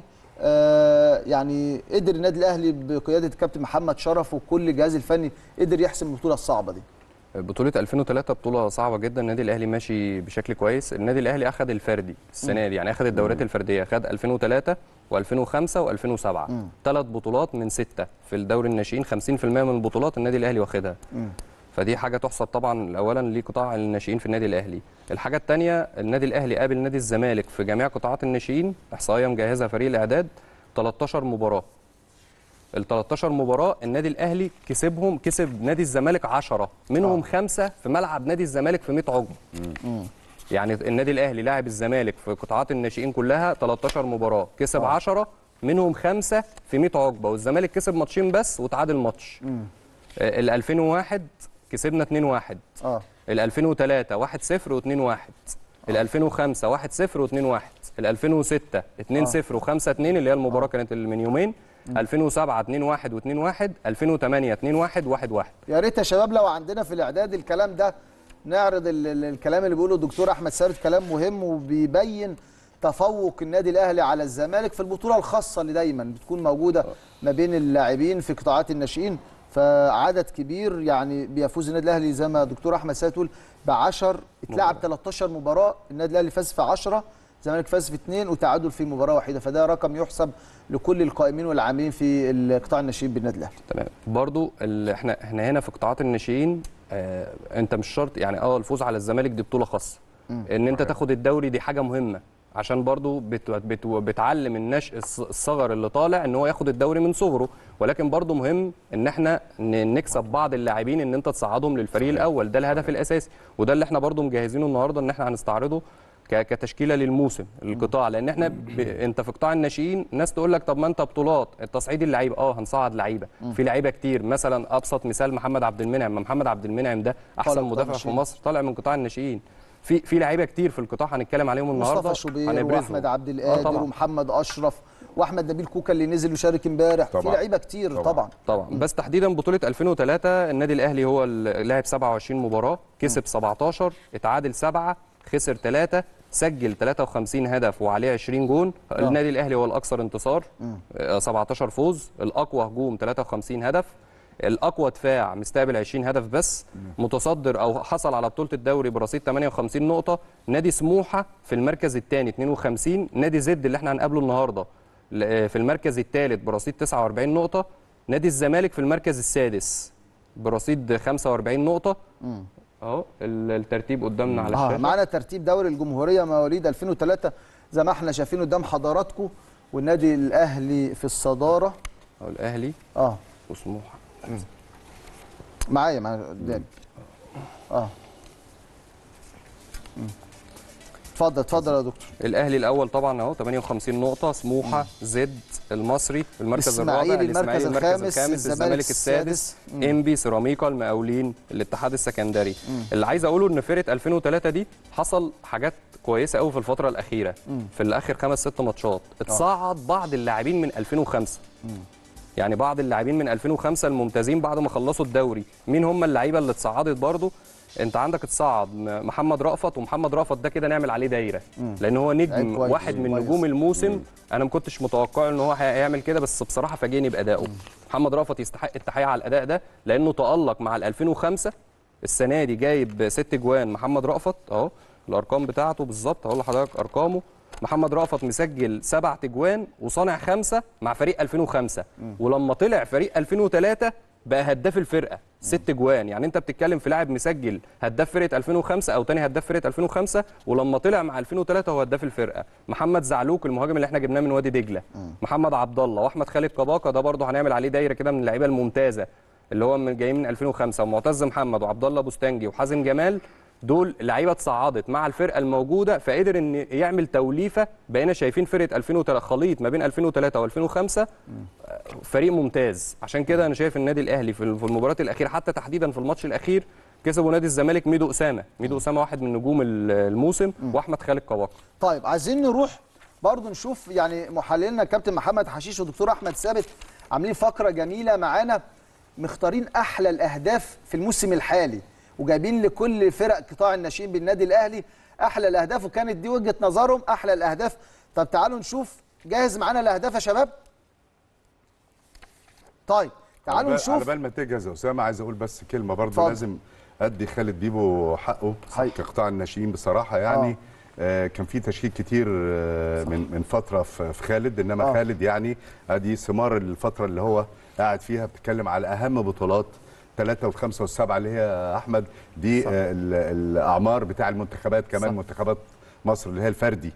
آه يعني قدر النادي الاهلي بقياده الكابتن محمد شرف وكل الجهاز الفني قدر يحسم البطوله الصعبه دي بطولة 2003 بطولة صعبة جدا النادي الأهلي ماشي بشكل كويس النادي الأهلي أخذ الفردي السنة دي يعني أخذ الدوريات الفردية خد 2003 و2005 و2007 ثلاث بطولات من ستة في الدوري الناشئين 50% من البطولات النادي الأهلي واخدها فدي حاجة تحسب طبعا أولا لقطاع الناشئين في النادي الأهلي الحاجة الثانية النادي الأهلي قابل نادي الزمالك في جميع قطاعات الناشئين إحصائية مجهزها فريق الإعداد 13 مباراة ال 13 مباراة النادي الأهلي كسبهم كسب نادي الزمالك 10 منهم خمسة في ملعب نادي الزمالك في 100 عقبة يعني النادي الأهلي لاعب الزمالك في قطاعات الناشئين كلها 13 مباراة كسب 10 منهم خمسة في 100 عقبة والزمالك كسب ماتشين بس وتعادل ماتش آه، ال 2001 كسبنا 2-1 اه ال 2003 1 0 و2 1 ال 2005 1 0 و2 1 ال 2006 2 0 و5 2 اللي هي المباراه كانت اللي من يومين 2007 2 1 و2 1 2008 2 1 1 1 يا ريت يا شباب لو عندنا في الاعداد الكلام ده نعرض ال- ال- الكلام اللي بيقوله الدكتور احمد ثابت كلام مهم وبيبين تفوق النادي الاهلي على الزمالك في البطوله الخاصه اللي دايما بتكون موجوده ما بين اللاعبين في قطاعات الناشئين فعدد كبير يعني بيفوز النادي الاهلي زي ما الدكتور احمد ثابت بيقول ب 10 اتلعب 13 مباراه النادي الاهلي فاز في 10 الزمالك فاز في اثنين وتعادل في مباراه واحده فده رقم يحسب لكل القائمين والعاملين في القطاع الناشئين بالنادي الاهلي تمام برضو ال- احنا احنا هنا في قطاعات الناشئين آه انت مش شرط يعني اه الفوز على الزمالك دي بطوله خاصه ان انت تاخد الدوري دي حاجه مهمه عشان برضو بت بت بتعلم النشء الص- الصغر اللي طالع ان هو ياخد الدوري من صغره ولكن برضو مهم ان احنا ن- نكسب بعض اللاعبين ان انت تصعدهم للفريق الاول ده الهدف الاساسي وده اللي احنا برضو مجهزينه النهارده ان احنا هنستعرضه ك- كتشكيله للموسم القطاع لان احنا ب... انت في قطاع الناشئين ناس تقول لك طب ما انت بطولات التصعيد اللعيبه اه هنصعد لعيبه في لعيبه كتير مثلا ابسط مثال محمد عبد المنعم ما محمد عبد المنعم ده احسن طالع مدافع في الناشئين. مصر طالع من قطاع الناشئين في في لعيبه كتير في القطاع هنتكلم عليهم النهارده مصطفى شوبير هنبرزهم. واحمد عبد آه القادر طبعا ومحمد اشرف واحمد نبيل كوكا اللي نزل وشارك امبارح في طبعا. لعيبه كتير طبعا, طبعا. طبعا. طبعا بس تحديدا بطوله 2003 النادي الاهلي هو اللي لعب 27 مباراه كسب 17 اتعادل 7 خسر 3 سجل 53 هدف وعليه 20 جون النادي الاهلي هو الاكثر انتصار آه، 17 فوز الاقوى هجوم 53 هدف الاقوى دفاع مستقبل 20 هدف بس متصدر او حصل على بطوله الدوري برصيد 58 نقطه نادي سموحه في المركز الثاني 52 نادي زد اللي احنا هنقابله النهارده ل- في المركز الثالث برصيد 49 نقطه نادي الزمالك في المركز السادس برصيد 45 نقطه اهو ال- الترتيب قدامنا على آه الشاشه معانا ترتيب دوري الجمهوريه مواليد 2003 زي ما احنا شايفين قدام حضراتكم والنادي الاهلي في الصداره أهو الاهلي اه وسموحه معايا معايا قدامي اه مم. اتفضل اتفضل يا دكتور الاهلي الاول طبعا اهو 58 نقطه سموحه زد المصري المركز الإسماعيلي الرابع المركز الخامس، الزمالك الزمالك السادس. السادس انبي سيراميكا المقاولين الاتحاد السكندري اللي عايز اقوله ان فرقه 2003 دي حصل حاجات كويسه قوي في الفتره الاخيره في الاخر خمس ست ماتشات اتصعد بعض اللاعبين من 2005 يعني بعض اللاعبين من 2005 الممتازين بعد ما خلصوا الدوري مين هم اللعيبه اللي اتصعدت برضو انت عندك اتصعد م- محمد رأفت ومحمد رأفت ده كده نعمل عليه دايره لان هو لعيب نجم كويس. واحد من كويس. نجوم الموسم انا ما كنتش متوقع ان هو هيعمل كده بس بصراحه فاجئني بادائه محمد رأفت يستحق التحيه على الاداء ده لانه تالق مع ال 2005 السنه دي جايب ست جوان محمد رأفت اهو الارقام بتاعته بالظبط هقول لحضرتك ارقامه محمد رأفت مسجل سبع تجوان وصانع خمسه مع فريق 2005 ولما طلع فريق 2003 بقى هداف الفرقه ست جوان يعني انت بتتكلم في لاعب مسجل هداف فرقه 2005 او تاني هداف فرقه 2005 ولما طلع مع 2003 هو هداف الفرقه محمد زعلوك المهاجم اللي احنا جبناه من وادي دجله محمد عبد الله واحمد خالد كباكا ده برضه هنعمل عليه دايره كده من اللعيبه الممتازه اللي هو من جايين من 2005 ومعتز محمد وعبد الله بوستانجي وحازم جمال دول لعيبه اتصعدت مع الفرقه الموجوده فقدر ان يعمل توليفه بقينا شايفين فرقه 2003 خليط ما بين 2003 و2005 فريق ممتاز عشان كده انا شايف النادي الاهلي في في المباراه الاخيره حتى تحديدا في الماتش الاخير كسبوا نادي الزمالك ميدو اسامه ميدو اسامه واحد من نجوم ال- الموسم واحمد خالد كواكا طيب عايزين نروح برضو نشوف يعني محللنا كابتن محمد حشيش ودكتور احمد ثابت عاملين فقره جميله معانا مختارين احلى الاهداف في الموسم الحالي وجايبين لكل فرق قطاع الناشئين بالنادي الاهلي احلى الاهداف وكانت دي وجهه نظرهم احلى الاهداف طب تعالوا نشوف جاهز معانا الاهداف يا شباب تعالوا على بال- على نشوف بال ما تجهز يا اسامه عايز اقول بس كلمه برضه اتفضل. لازم ادي خالد بيبو حقه حقيقي. كقطاع الناشئين بصراحه يعني آه. آه كان في تشكيل كتير آه من من فتره في في خالد انما آه. آه. خالد يعني ادي ثمار الفتره اللي هو قاعد فيها بتتكلم على اهم بطولات ثلاثة والخمسة والسبعة اللي هي أحمد دي آه ال- الأعمار بتاع المنتخبات كمان صح. منتخبات مصر اللي هي الفردي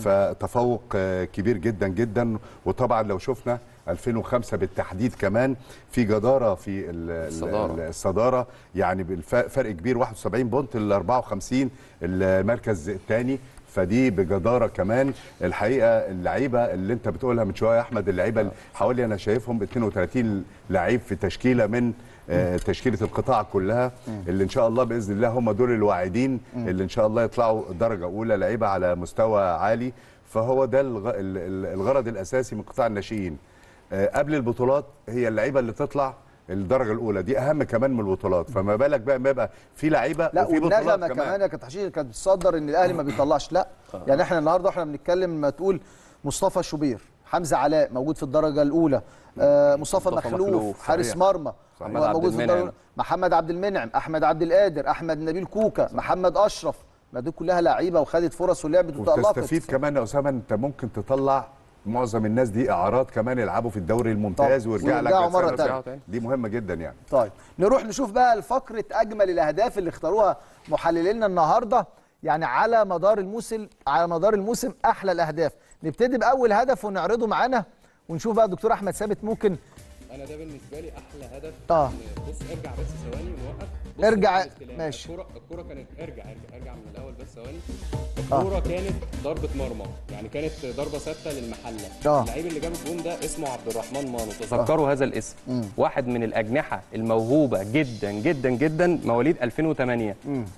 فتفوق آه، كبير جدا جدا وطبعا لو شفنا 2005 بالتحديد كمان في جداره في ال- ال- الصدارة. ال- الصداره يعني بالفرق كبير 71 بونت ل 54 المركز الثاني فدي بجداره كمان الحقيقه اللعيبه اللي انت بتقولها من شويه يا احمد اللعيبه اللي حوالي انا شايفهم 32 لعيب في تشكيله من آه، تشكيله القطاع كلها اللي ان شاء الله باذن الله هم دول الواعدين اللي ان شاء الله يطلعوا درجه اولى لعيبه على مستوى عالي فهو ده الغ- ال- ال- الغرض الاساسي من قطاع الناشئين آه، قبل البطولات هي اللعيبه اللي تطلع الدرجه الاولى دي اهم كمان من البطولات فما بالك بقى ما يبقى في لعيبه لا وفي بطولات والنغمه كمان يا كابتن حشيش كانت بتصدر ان الاهلي ما بيطلعش لا يعني احنا النهارده احنا بنتكلم ما تقول مصطفى شوبير حمزه علاء موجود في الدرجه الاولى آه مصطفى مصطفى مخلوف مخلوف، حارس صحيح. مرمى صحيح. محمد عبد موجود في المنعم. الدرجة محمد عبد المنعم احمد عبد القادر احمد نبيل كوكا محمد اشرف ما دي كلها لعيبه وخدت فرص ولعبت وتالقت وتستفيد كمان يا اسامه انت ممكن تطلع معظم الناس دي اعراض كمان يلعبوا في الدوري الممتاز طبعا. ويرجع لك ويرجعوا بعد سنة مرة وسنة. تانية. تانية. دي مهمه جدا يعني طيب نروح نشوف بقى الفقرة أجمل الأهداف اللي اختاروها محللينا النهاردة يعني على مدار الموسم على مدار الموسم أحلى الأهداف نبتدي بأول هدف ونعرضه معانا ونشوف بقى دكتور أحمد ثابت ممكن انا ده بالنسبه لي احلى هدف آه. بص ارجع بس ثواني ونوقف بص ارجع- الاستلام. ماشي. الكوره الكوره كانت ارجع ارجع ارجع من الاول بس ثواني الكوره كانت ضربه مرمى يعني كانت ضربه ثابته للمحله آه. اللعيب اللي جاب الجون ده اسمه عبد الرحمن مانو تذكروا هذا الاسم واحد من الاجنحه الموهوبه جدا جدا جدا مواليد 2008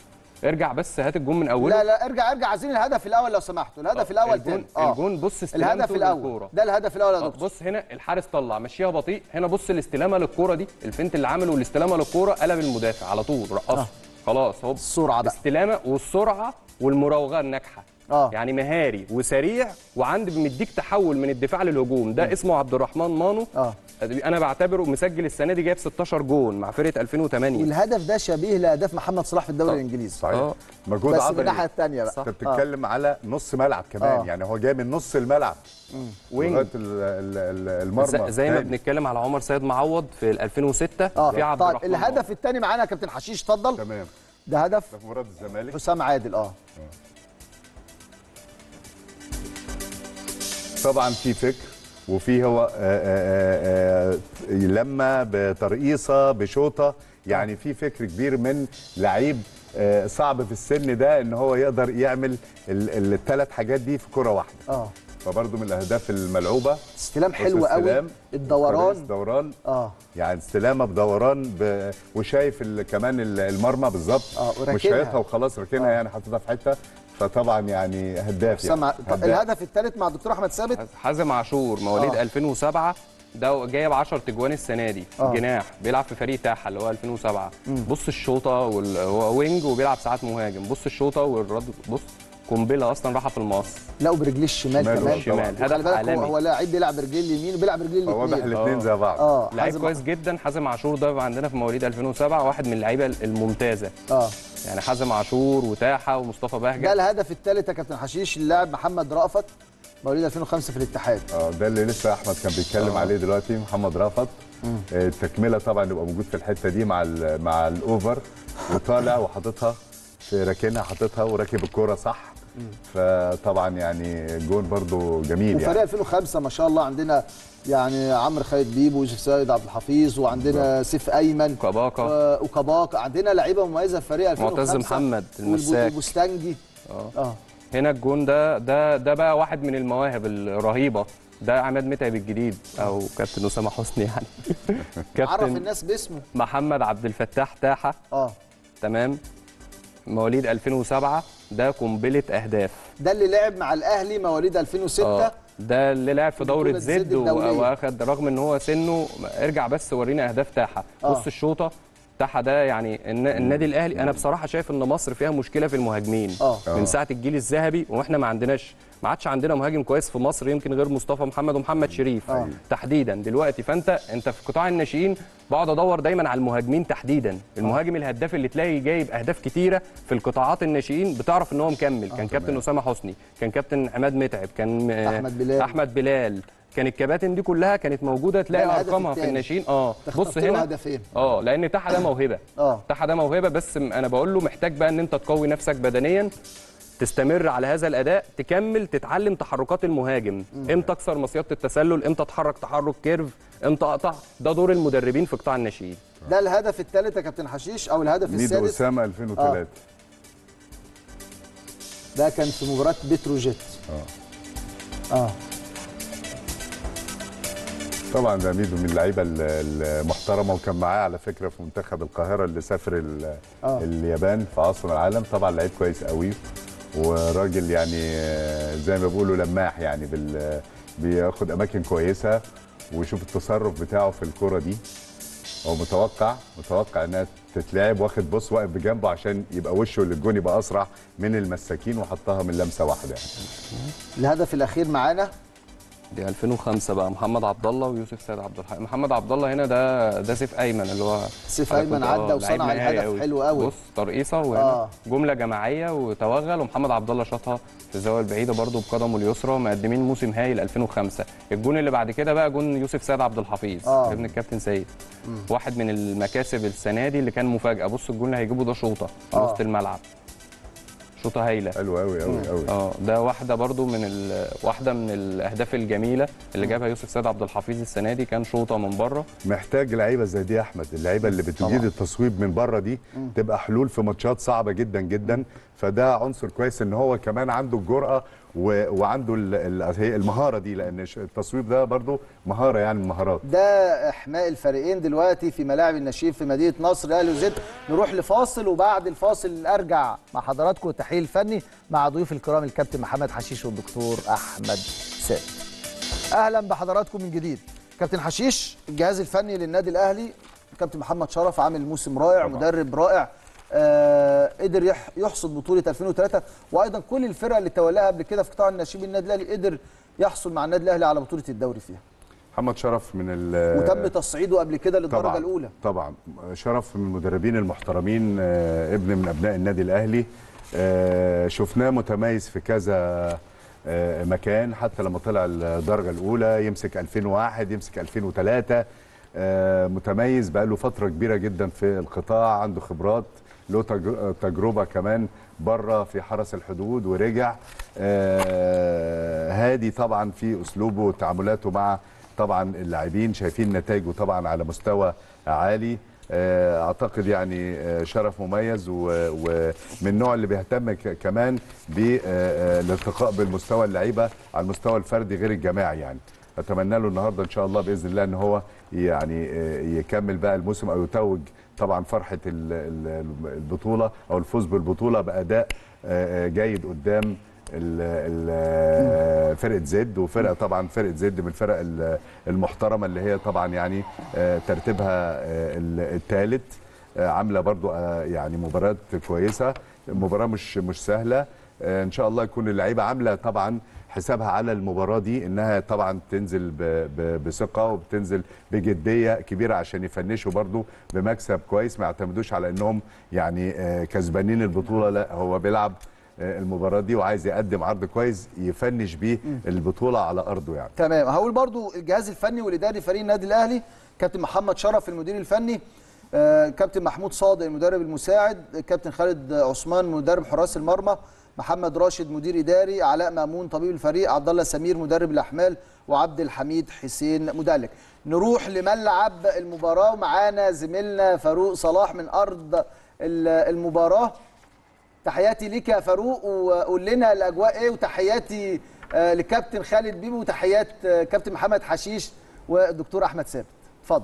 ارجع بس هات الجون من اوله لا لا ارجع ارجع عايزين الهدف الأول لو سمحتوا الهدف الأول الجون تاني الجون بص استلامته الهدف الأول للكورة. ده الهدف الأول يا آه، دكتور بص هنا الحارس طلع مشيها بطيء هنا بص الاستلامه للكوره دي الفنت اللي عمله والاستلامه للكوره قلب المدافع على طول رقصه آه. خلاص هو السرعة بقى. استلامه والسرعه والمراوغه الناجحه آه. يعني مهاري وسريع وعند مديك تحول من الدفاع للهجوم ده اسمه عبد الرحمن مانو آه. انا بعتبره مسجل السنه دي جايب 16 جون مع فرقه 2008 والهدف ده شبيه لأهداف محمد صلاح في الدوري الإنجليزي صحيح آه. مجهود بس من عضلي الناحية الثانية بقى صح. انت بتتكلم على نص ملعب كمان آه. يعني هو جاي من نص الملعب وينج. لغايه ال- ال- ال- المرمى زي- زي ما تاني. بنتكلم على عمر سيد معوض في 2006 اه في عبد طيب الرحمن مانو. الهدف الثاني معانا يا كابتن حشيش اتفضل تمام ده هدف ده في مباراه الزمالك حسام عادل اه طبعا في فكر وفي هو آه، آه، آه، لما بترقيصه بشوطه يعني في فكر كبير من لعيب آه، صعب في السن ده ان هو يقدر يعمل الثلاث حاجات دي في كره واحده اه فبرضه من الاهداف الملعوبه استلام بص حلو قوي استلام، الدوران دوران اه يعني استلامه بدوران ب... وشايف ال... كمان ال- المرمى بالظبط آه، مش وراكنها. شايطها وخلاص راكنها آه. يعني حاططها في حته فطبعا يعني هداف يعني سمع طب هداف. الهدف الثالث مع الدكتور احمد ثابت حازم عاشور مواليد آه. 2007 ده جايب 10 تجوان السنه دي آه. جناح بيلعب في فريق تاحه اللي هو 2007 بص الشوطه وال... هو وينج وبيلعب ساعات مهاجم بص الشوطه والرد بص قنبله اصلا راحه في المقص لا وبرجليه الشمال شمال كمان والشمال. وخلي هدف بالك هو, عالمي. هو لاعب بيلعب برجليه اليمين وبيلعب برجليه هو واضح الاثنين الاثنين زي بعض اه لعيب حازم- كويس جدا حازم عاشور ده عندنا في مواليد 2007 واحد من اللعيبه الممتازه اه يعني حازم عاشور وتاحه ومصطفى ده بهجه الهدف الثالث يا كابتن حشيش اللاعب محمد رأفت مواليد 2005 في الاتحاد اه ده اللي لسه احمد كان بيتكلم آه. عليه دلوقتي محمد رافت آه، التكمله طبعا يبقى موجود في الحته دي مع ال مع الاوفر وطالع وحاططها في راكنها حاططها وراكب الكوره صح فطبعا يعني جون برضو جميل وفريق يعني 2005 ما شاء الله عندنا يعني عمرو خالد بيبو ويوسف سيد عبد الحفيظ وعندنا سيف ايمن كباكا و- وكباكا عندنا لعيبه مميزه في فريق 2005 معتز محمد والب- المساك والبوستنجي اه اه هنا الجون ده ده ده بقى واحد من المواهب الرهيبه ده عماد متعب الجديد او كابتن اسامه حسني يعني عرف كابتن الناس باسمه محمد عبد الفتاح تاحه اه تمام مواليد 2007 ده قنبله اهداف ده اللي لعب مع الاهلي مواليد 2006 اه ده اللي لعب في دوره بطولة زد زد و- الدولية. واخد رغم ان هو سنه ارجع بس ورينا اهداف تاحه آه. بص الشوطه تاحه ده يعني الن- النادي الاهلي انا بصراحه شايف ان مصر فيها مشكله في المهاجمين آه. من ساعه الجيل الذهبي واحنا ما عندناش ما عادش عندنا مهاجم كويس في مصر يمكن غير مصطفى محمد ومحمد شريف آه. تحديدا دلوقتي فانت انت في قطاع الناشئين بقعد ادور دايما على المهاجمين تحديدا المهاجم الهداف اللي تلاقي جايب اهداف كتيره في القطاعات الناشئين بتعرف ان هو مكمل كان كابتن اسامه حسني كان كابتن عماد متعب كان آه، أحمد بلال. احمد بلال كان الكباتن دي كلها كانت موجوده ده تلاقي الهدف ارقامها في التاني. الناشئين اه اخترت بص له هنا هدفين اه لان تحا ده موهبه اه تحا ده موهبه بس م- انا بقول له محتاج بقى ان انت تقوي نفسك بدنيا تستمر على هذا الاداء تكمل تتعلم تحركات المهاجم امتى اكسر مصيده التسلل امتى اتحرك تحرك كيرف امتى اقطع ده دور المدربين في قطاع الناشئين ده الهدف الثالث يا كابتن حشيش او الهدف ميدو السادس اسامه 2003 ده كان في مباراه بتروجيت اه اه طبعا ده ميدو من اللعيبه ال- المحترمه وكان معاه على فكره في منتخب القاهره اللي سافر ال- آه. اليابان في عاصمه العالم طبعا لعيب كويس قوي وراجل يعني آه، زي ما بيقولوا لماح يعني بال بياخد اماكن كويسه ويشوف التصرف بتاعه في الكره دي هو متوقع متوقع انها تتلعب واخد بص واقف بجنبه عشان يبقى وشه للجون يبقى اسرع من المساكين وحطها من لمسه واحده يعني. الهدف الاخير معانا دي 2005 بقى محمد عبد الله ويوسف سيد عبد الحق محمد عبد الله هنا ده ده سيف ايمن اللي هو سيف أنا أيمن كنت- عدى آه، وصنع لعيب مهاري الهدف أوي. حلو أوي. بص ترقيصه وهنا آه. آه. جمله جماعيه وتوغل ومحمد عبد الله شاطها في الزاويه البعيده برده بقدمه اليسرى مقدمين موسم هايل 2005 الجون اللي بعد كده بقى جون يوسف سيد عبد الحفيظ آه. ابن الكابتن سيد واحد من المكاسب السنه دي اللي كان مفاجاه بص الجون اللي هيجيبه ده شوطه في آه. وسط الملعب شوطه هايله حلو قوي قوي قوي اه ده واحده برضو من ال... واحده من الاهداف الجميله اللي جابها يوسف سيد عبد الحفيظ السنه دي كان شوطه من بره محتاج لعيبه زي دي يا احمد اللعيبه اللي بتجيد طبعاً. التصويب من بره دي تبقى حلول في ماتشات صعبه جدا جدا فده عنصر كويس ان هو كمان عنده الجرأه و... وعنده ال... ال... هي المهاره دي لان ش- التصويب ده برضو مهاره يعني من المهارات ده احماء الفريقين دلوقتي في ملاعب النشيب في مدينه نصر الاهلي وزد نروح لفاصل وبعد الفاصل ارجع مع حضراتكم التحليل الفني مع ضيوف الكرام الكابتن محمد حشيش والدكتور احمد سيد اهلا بحضراتكم من جديد كابتن حشيش الجهاز الفني للنادي الاهلي كابتن محمد شرف عامل موسم رائع طبعا. مدرب رائع آه قدر يح- يحصد بطوله 2003 وايضا كل الفرق اللي تولاها قبل كده في قطاع الناشئين النادي الاهلي قدر يحصل مع النادي الاهلي على بطوله الدوري فيها محمد شرف من ال... وتم تصعيده قبل كده للدرجه طبعا الاولى طبعا شرف من المدربين المحترمين آه، ابن من ابناء النادي الاهلي آه، شفناه متميز في كذا آه، مكان حتى لما طلع الدرجه الاولى يمسك 2001 يمسك 2003 آه، متميز بقى له فتره كبيره جدا في القطاع عنده خبرات له تج- تجربه كمان بره في حرس الحدود ورجع آه، هادي طبعا في اسلوبه وتعاملاته مع طبعا اللاعبين شايفين نتائجه طبعا على مستوى عالي آه، اعتقد يعني آه، شرف مميز و- ومن النوع اللي بيهتم ك- كمان بالارتقاء بالمستوى اللعيبه على المستوى الفردي غير الجماعي يعني اتمنى له النهارده ان شاء الله باذن الله ان هو يعني آه، يكمل بقى الموسم او يتوج طبعا فرحه ال- ال- البطوله او الفوز بالبطوله باداء آه، آه، جيد قدام ال- ال- فرقه زد وفرقه طبعا فرقه زد من الفرق ال- المحترمه اللي هي طبعا يعني آه، ترتيبها الثالث عامله برضو آه، يعني مباريات كويسه مباراه مش مش سهله آه، ان شاء الله يكون اللعيبه عامله طبعا حسابها على المباراه دي انها طبعا تنزل ب- ب- بثقه وبتنزل بجديه كبيره عشان يفنشوا برضو بمكسب كويس ما يعتمدوش على انهم يعني آه، كسبانين البطوله لا هو بيلعب آه، المباراه دي وعايز يقدم عرض كويس يفنش بيه البطوله على ارضه يعني تمام هقول برضو الجهاز الفني والاداري فريق النادي الاهلي كابتن محمد شرف المدير الفني آه، كابتن محمود صادق المدرب المساعد كابتن خالد عثمان مدرب حراس المرمى محمد راشد مدير اداري علاء مامون طبيب الفريق عبد الله سمير مدرب الاحمال وعبد الحميد حسين مدلك نروح لملعب المباراه ومعانا زميلنا فاروق صلاح من ارض ال- المباراه تحياتي ليك يا فاروق وقول لنا الاجواء ايه وتحياتي آه، لكابتن خالد بيبو وتحيات آه، كابتن محمد حشيش والدكتور احمد ثابت اتفضل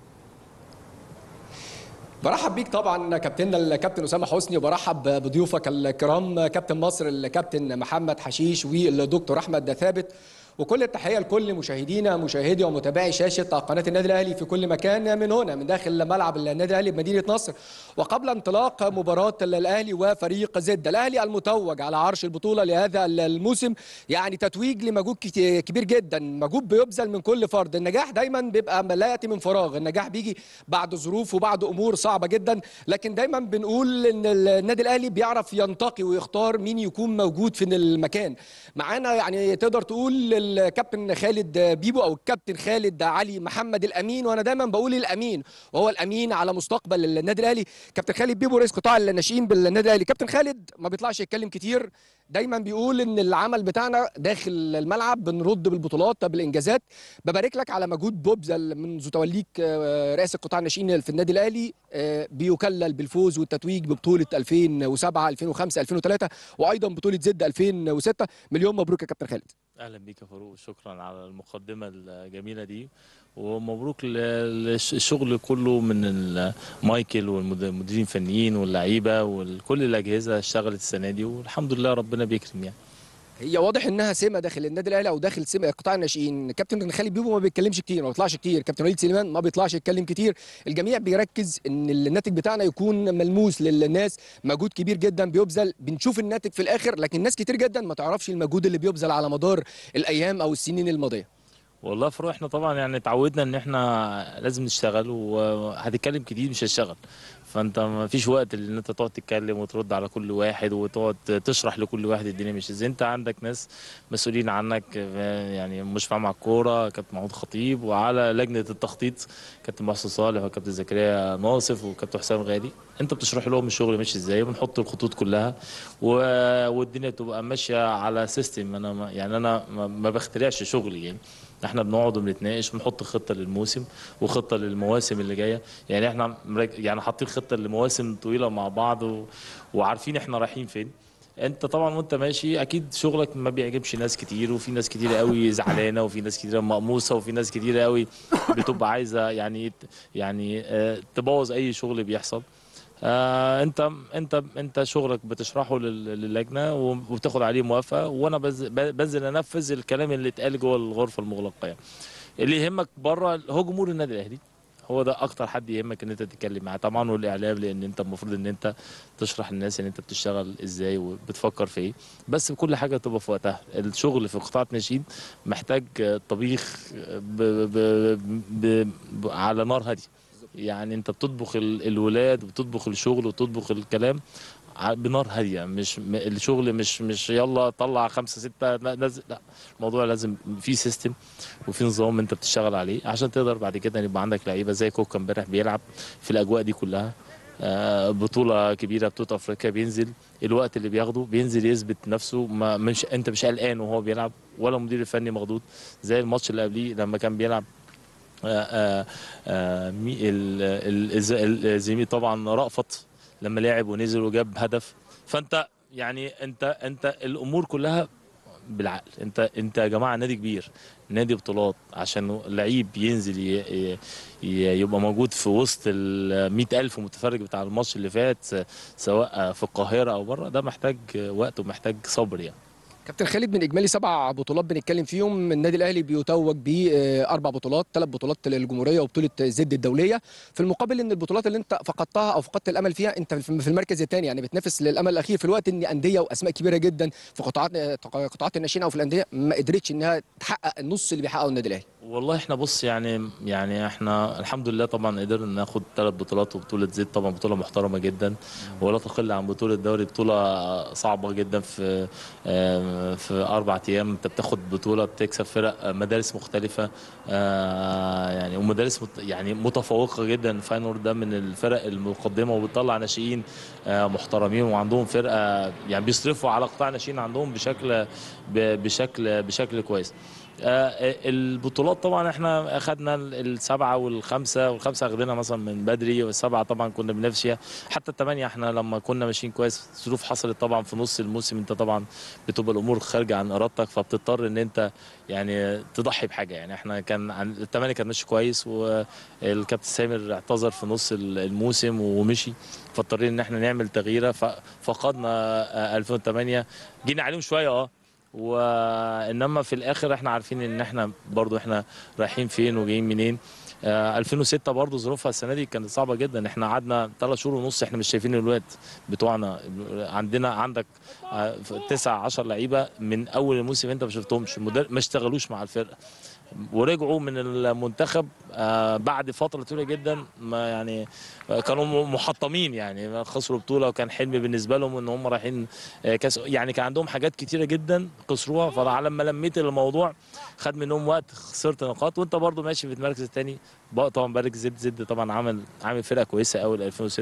برحب بيك طبعا كابتننا الكابتن اسامه حسني وبرحب بضيوفك الكرام كابتن مصر الكابتن محمد حشيش والدكتور احمد ثابت وكل التحيه لكل مشاهدينا مشاهدي ومتابعي شاشه قناه النادي الاهلي في كل مكان من هنا من داخل ملعب النادي الاهلي بمدينه نصر وقبل انطلاق مباراه الاهلي وفريق زد الاهلي المتوج على عرش البطوله لهذا الموسم يعني تتويج لمجهود كت- كبير جدا مجهود بيبذل من كل فرد النجاح دايما بيبقى لا ياتي من فراغ النجاح بيجي بعد ظروف وبعد امور صعبه جدا لكن دايما بنقول ان النادي الاهلي بيعرف ينتقي ويختار مين يكون موجود في المكان معانا يعني تقدر تقول الكابتن خالد بيبو او الكابتن خالد علي محمد الامين وانا دايما بقول الامين وهو الامين على مستقبل النادي الاهلي كابتن خالد بيبو رئيس قطاع الناشئين بالنادي الاهلي كابتن خالد ما بيطلعش يتكلم كتير دايما بيقول ان العمل بتاعنا داخل الملعب بنرد بالبطولات بالانجازات ببارك لك على مجهود بوبزل منذ توليك آه، رئاسه قطاع الناشئين في النادي الاهلي آه، بيكلل بالفوز والتتويج ببطوله 2007 2005 2003 وايضا بطوله زد 2006 مليون مبروك يا كابتن خالد اهلا بيك يا فاروق شكرا على المقدمه الجميله دي ومبروك ل- للش- الشغل كله من ال- مايكل والمديرين الفنيين واللعيبه وكل الاجهزه اشتغلت السنه دي والحمد لله ربنا بيكرم يعني هي واضح انها سمه داخل النادي الاهلي او داخل سمه قطاع الناشئين كابتن خالد بيبو ما بيتكلمش كتير ما بيطلعش كتير كابتن وليد سليمان ما بيطلعش يتكلم كتير الجميع بيركز ان الناتج بتاعنا يكون ملموس للناس مجهود كبير جدا بيبذل بنشوف الناتج في الاخر لكن ناس كتير جدا ما تعرفش المجهود اللي بيبذل على مدار الايام او السنين الماضيه والله يا فاروق احنا طبعا يعني اتعودنا ان احنا لازم نشتغل وهتتكلم كتير مش هتشتغل فانت ما فيش وقت ان انت تقعد تتكلم وترد على كل واحد وتقعد تشرح لكل واحد الدنيا مش ازاي انت عندك ناس مسؤولين عنك آه، يعني مشفع مع الكوره كابتن محمود خطيب وعلى لجنه التخطيط كابتن محسن صالح وكابتن زكريا ناصف وكابتن حسام غالي انت بتشرح لهم الشغل ماشي ازاي وبنحط الخطوط كلها و... والدنيا بتبقى ماشيه على سيستم انا ما... يعني انا ما, ما بخترعش شغلي يعني احنا بنقعد وبنتناقش ونحط خطه للموسم وخطه للمواسم اللي جايه يعني احنا مرك... يعني حاطين خطه لمواسم طويله مع بعض و... وعارفين احنا رايحين فين انت طبعا وانت ماشي اكيد شغلك ما بيعجبش ناس كتير وفي ناس كتير قوي زعلانه وفي ناس كتير مقموصه وفي ناس كتير قوي بتبقى عايزه يعني يعني اه تبوظ اي شغل بيحصل آه انت انت انت شغلك بتشرحه لل- للجنه وبتاخد عليه موافقه وانا بز- بنزل انفذ الكلام اللي اتقال جوه الغرفه المغلقه يعني. اللي يهمك بره هو جمهور النادي الاهلي هو ده اكتر حد يهمك ان انت تتكلم معاه طبعا والاعلام لان انت المفروض ان انت تشرح للناس ان انت بتشتغل ازاي وبتفكر في ايه بس كل حاجه تبقى في وقتها الشغل في قطاع الناشئين محتاج آه، طبيخ ب ب ب ب على نار هاديه يعني انت بتطبخ ال- الولاد وبتطبخ الشغل وتطبخ الكلام ع- بنار هاديه مش م- الشغل مش مش يلا طلع خمسه سته لا نزل لا الموضوع لازم في سيستم وفي نظام انت بتشتغل عليه عشان تقدر بعد كده يبقى عندك لعيبه زي كوكا امبارح بيلعب في الاجواء دي كلها آه، بطوله كبيره بطوله افريقيا بينزل الوقت اللي بياخده بينزل يثبت نفسه ما مش انت مش قلقان وهو بيلعب ولا المدير الفني مخضوض زي الماتش اللي قبليه لما كان بيلعب آه، آه، مي- ال- ال- الز- الزميل طبعا رأفت لما لعب ونزل وجاب هدف فانت يعني انت انت الامور كلها بالعقل انت انت يا جماعه نادي كبير نادي بطولات عشان لعيب ينزل ي- ي- ي- يبقى موجود في وسط ال 100000 متفرج بتاع الماتش اللي فات سواء في القاهره او بره ده محتاج وقت ومحتاج صبر يعني كابتن خالد من اجمالي سبع بطولات بنتكلم فيهم النادي الاهلي بيتوج باربع بطولات ثلاث بطولات للجمهوريه وبطوله زد الدوليه في المقابل ان البطولات اللي انت فقدتها او فقدت الامل فيها انت في المركز الثاني يعني بتنافس للامل الاخير في الوقت ان انديه واسماء كبيره جدا في قطاعات قطاعات الناشئين او في الانديه ما قدرتش انها تحقق النص اللي بيحققه النادي الاهلي والله احنا بص يعني يعني احنا الحمد لله طبعا قدرنا ناخد ثلاث بطولات وبطوله زد طبعا بطوله محترمه جدا ولا تقل عن بطوله دوري بطوله صعبه جدا في آه، في اربع ايام انت بتاخد بطوله بتكسب فرق آه، مدارس مختلفه آه، يعني ومدارس مت يعني متفوقه جدا فاينور ده من الفرق المقدمه وبتطلع ناشئين آه، محترمين وعندهم فرقه يعني بيصرفوا على قطاع ناشئين عندهم بشكل ب- بشكل بشكل كويس آه، البطولات طبعا احنا اخذنا السبعه والخمسه والخمسه اخذنا مثلا من بدري والسبعه طبعا كنا بننافس فيها حتى الثمانيه احنا لما كنا ماشيين كويس ظروف حصلت طبعا في نص الموسم انت طبعا بتبقى الامور خارجه عن ارادتك فبتضطر ان انت يعني تضحي بحاجه يعني احنا كان عن الثمانيه كان ماشي كويس والكابتن سامر اعتذر في نص الموسم ومشي فاضطرينا ان احنا نعمل تغييره ففقدنا آه، 2008 جينا عليهم شويه اه وانما في الاخر احنا عارفين ان احنا برضو احنا رايحين فين وجايين منين آه 2006 برضو ظروفها السنه دي كانت صعبه جدا احنا قعدنا ثلاث شهور ونص احنا مش شايفين الواد بتوعنا عندنا عندك آه تسع 10 لعيبه من اول الموسم انت ما شفتهمش المدرب ما اشتغلوش مع الفرقه ورجعوا من المنتخب آه بعد فتره طويله جدا ما يعني آه، كانوا محطمين يعني خسروا بطوله وكان حلم بالنسبه لهم ان هم رايحين آه، كاس يعني كان عندهم حاجات كتيره جدا خسروها فلما لميت الموضوع خد منهم وقت خسرت نقاط وانت برضو ماشي في المركز الثاني بقى طبعا بارك زد زد طبعا عمل عامل فرقه كويسه قوي 2006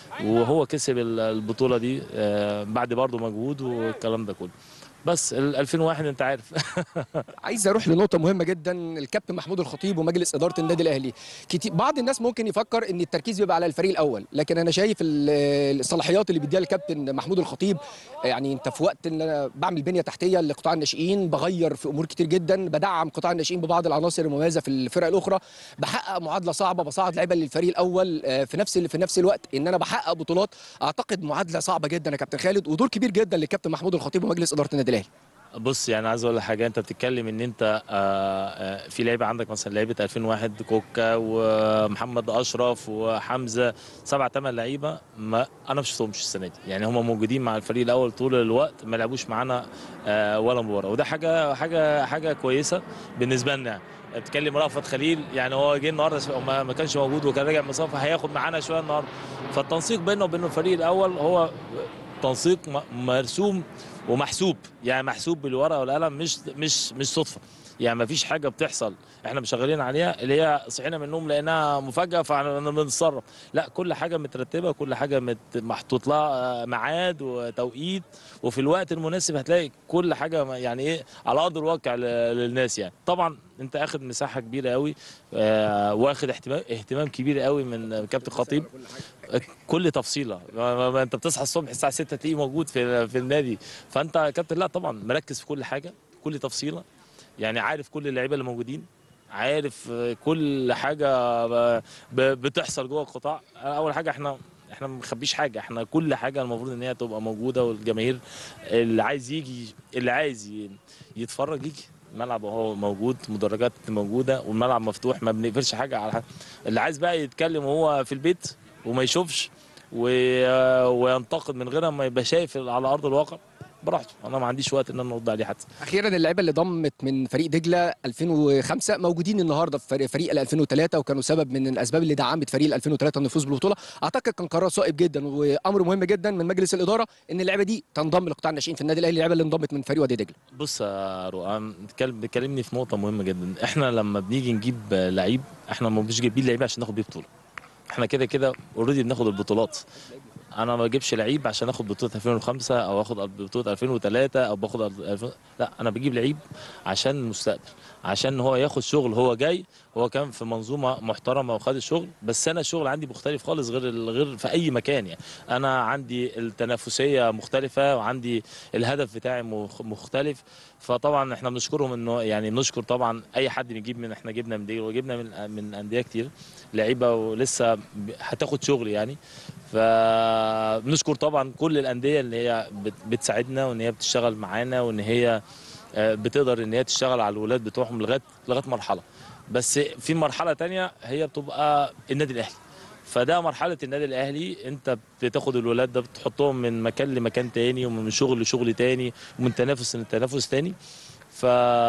وهو كسب ال- البطوله دي آه، بعد برضو مجهود والكلام ده كله بس ال 2001 انت عارف عايز اروح لنقطه مهمه جدا الكابتن محمود الخطيب ومجلس اداره النادي الاهلي كتير بعض الناس ممكن يفكر ان التركيز بيبقى على الفريق الاول لكن انا شايف ال- الصلاحيات اللي بيديها الكابتن محمود الخطيب يعني انت في وقت ان انا بعمل بنيه تحتيه لقطاع الناشئين بغير في امور كتير جدا بدعم قطاع الناشئين ببعض العناصر المميزه في الفرق الاخرى بحقق معادله صعبه بصعد لعيبه للفريق الاول آه، في نفس في نفس الوقت ان انا بحقق بطولات اعتقد معادله صعبه جدا يا كابتن خالد ودور كبير جدا للكابتن محمود الخطيب ومجلس اداره النادي الاهلي بص يعني عايز اقول لك حاجه انت بتتكلم ان انت آه، آه، في لعيبه عندك مثلا لعيبه 2001 كوكا ومحمد اشرف وحمزه سبع ثمان لعيبه ما انا ما شفتهمش السنه دي يعني هم موجودين مع الفريق الاول طول الوقت ما لعبوش معانا آه، ولا مباراه وده حاجه حاجه حاجه كويسه بالنسبه لنا يعني. بتكلم رأفت خليل يعني هو جه النهارده ما ما كانش موجود وكان راجع من صفا هياخد معانا شويه النهارده فالتنسيق بينه وبين الفريق الاول هو تنسيق م- مرسوم ومحسوب يعني محسوب بالورقه والقلم مش مش مش صدفه يعني ما فيش حاجه بتحصل احنا مشغلين عليها اللي هي صحينا من النوم لقيناها مفاجاه فبنتصرف لا كل حاجه مترتبه كل حاجه مت محطوط لها ميعاد وتوقيت وفي الوقت المناسب هتلاقي كل حاجه ما- يعني ايه على ارض الواقع ل- للناس يعني طبعا انت اخد مساحه كبيره قوي آه واخد اهتمام اهتمام كبير قوي من كابتن خطيب كل تفصيله ما ما ما انت بتصحى الصبح الساعه 6 تلاقيه موجود في في النادي فانت يا كابتن لا طبعا مركز في كل حاجه كل تفصيله يعني عارف كل اللعيبه اللي موجودين عارف آه، كل حاجه ب- ب- بتحصل جوه القطاع اول حاجه احنا احنا ما بنخبيش حاجه احنا كل حاجه المفروض ان هي تبقى موجوده والجماهير اللي عايز يجي اللي عايز ي- يتفرج يجي الملعب اهو موجود مدرجات موجوده والملعب مفتوح ما بنقفلش حاجه على حد اللي عايز بقى يتكلم وهو في البيت وما يشوفش و- وينتقد من غير ما يبقى شايف على ارض الواقع براحته انا ما عنديش وقت ان انا ارد عليه حتى اخيرا اللعيبه اللي ضمت من فريق دجله 2005 موجودين النهارده في فريق- فريق ال 2003 وكانوا سبب من الاسباب اللي دعمت فريق ال 2003 انه يفوز بالبطوله اعتقد كان قرار صائب جدا وامر مهم جدا من مجلس الاداره ان اللعيبه دي تنضم لقطاع الناشئين في النادي الاهلي اللعيبه اللي انضمت من فريق وادي دجله بص يا رؤام بتكلم- بتكلمني في نقطه مهمه جدا احنا لما بنيجي نجيب لعيب احنا ما مش جايبين لعيب عشان ناخد بيه بطوله احنا كده كده اوريدي بناخد البطولات انا ما بجيبش لعيب عشان اخد بطوله 2005 او اخد بطوله 2003 او باخد 2000 لا انا بجيب لعيب عشان المستقبل عشان هو ياخد شغل هو جاي هو كان في منظومه محترمه وخد الشغل بس انا الشغل عندي مختلف خالص غير غير في اي مكان يعني انا عندي التنافسيه مختلفه وعندي الهدف بتاعي مخ- مختلف فطبعا احنا بنشكرهم انه يعني بنشكر طبعا اي حد بيجيب من احنا جبنا من دي وجبنا من من انديه كتير لعيبه ولسه ب- هتاخد شغل يعني فبنشكر طبعا كل الانديه اللي هي بت- بتساعدنا وان هي بتشتغل معانا وان هي آه، بتقدر ان هي تشتغل على الولاد بتوعهم لغايه لغايه مرحله بس في مرحله تانية هي بتبقى النادي الاهلي فده مرحله النادي الاهلي انت بتاخد الولاد ده بتحطهم من مكان لمكان تاني ومن شغل لشغل تاني ومن تنافس لتنافس تاني ف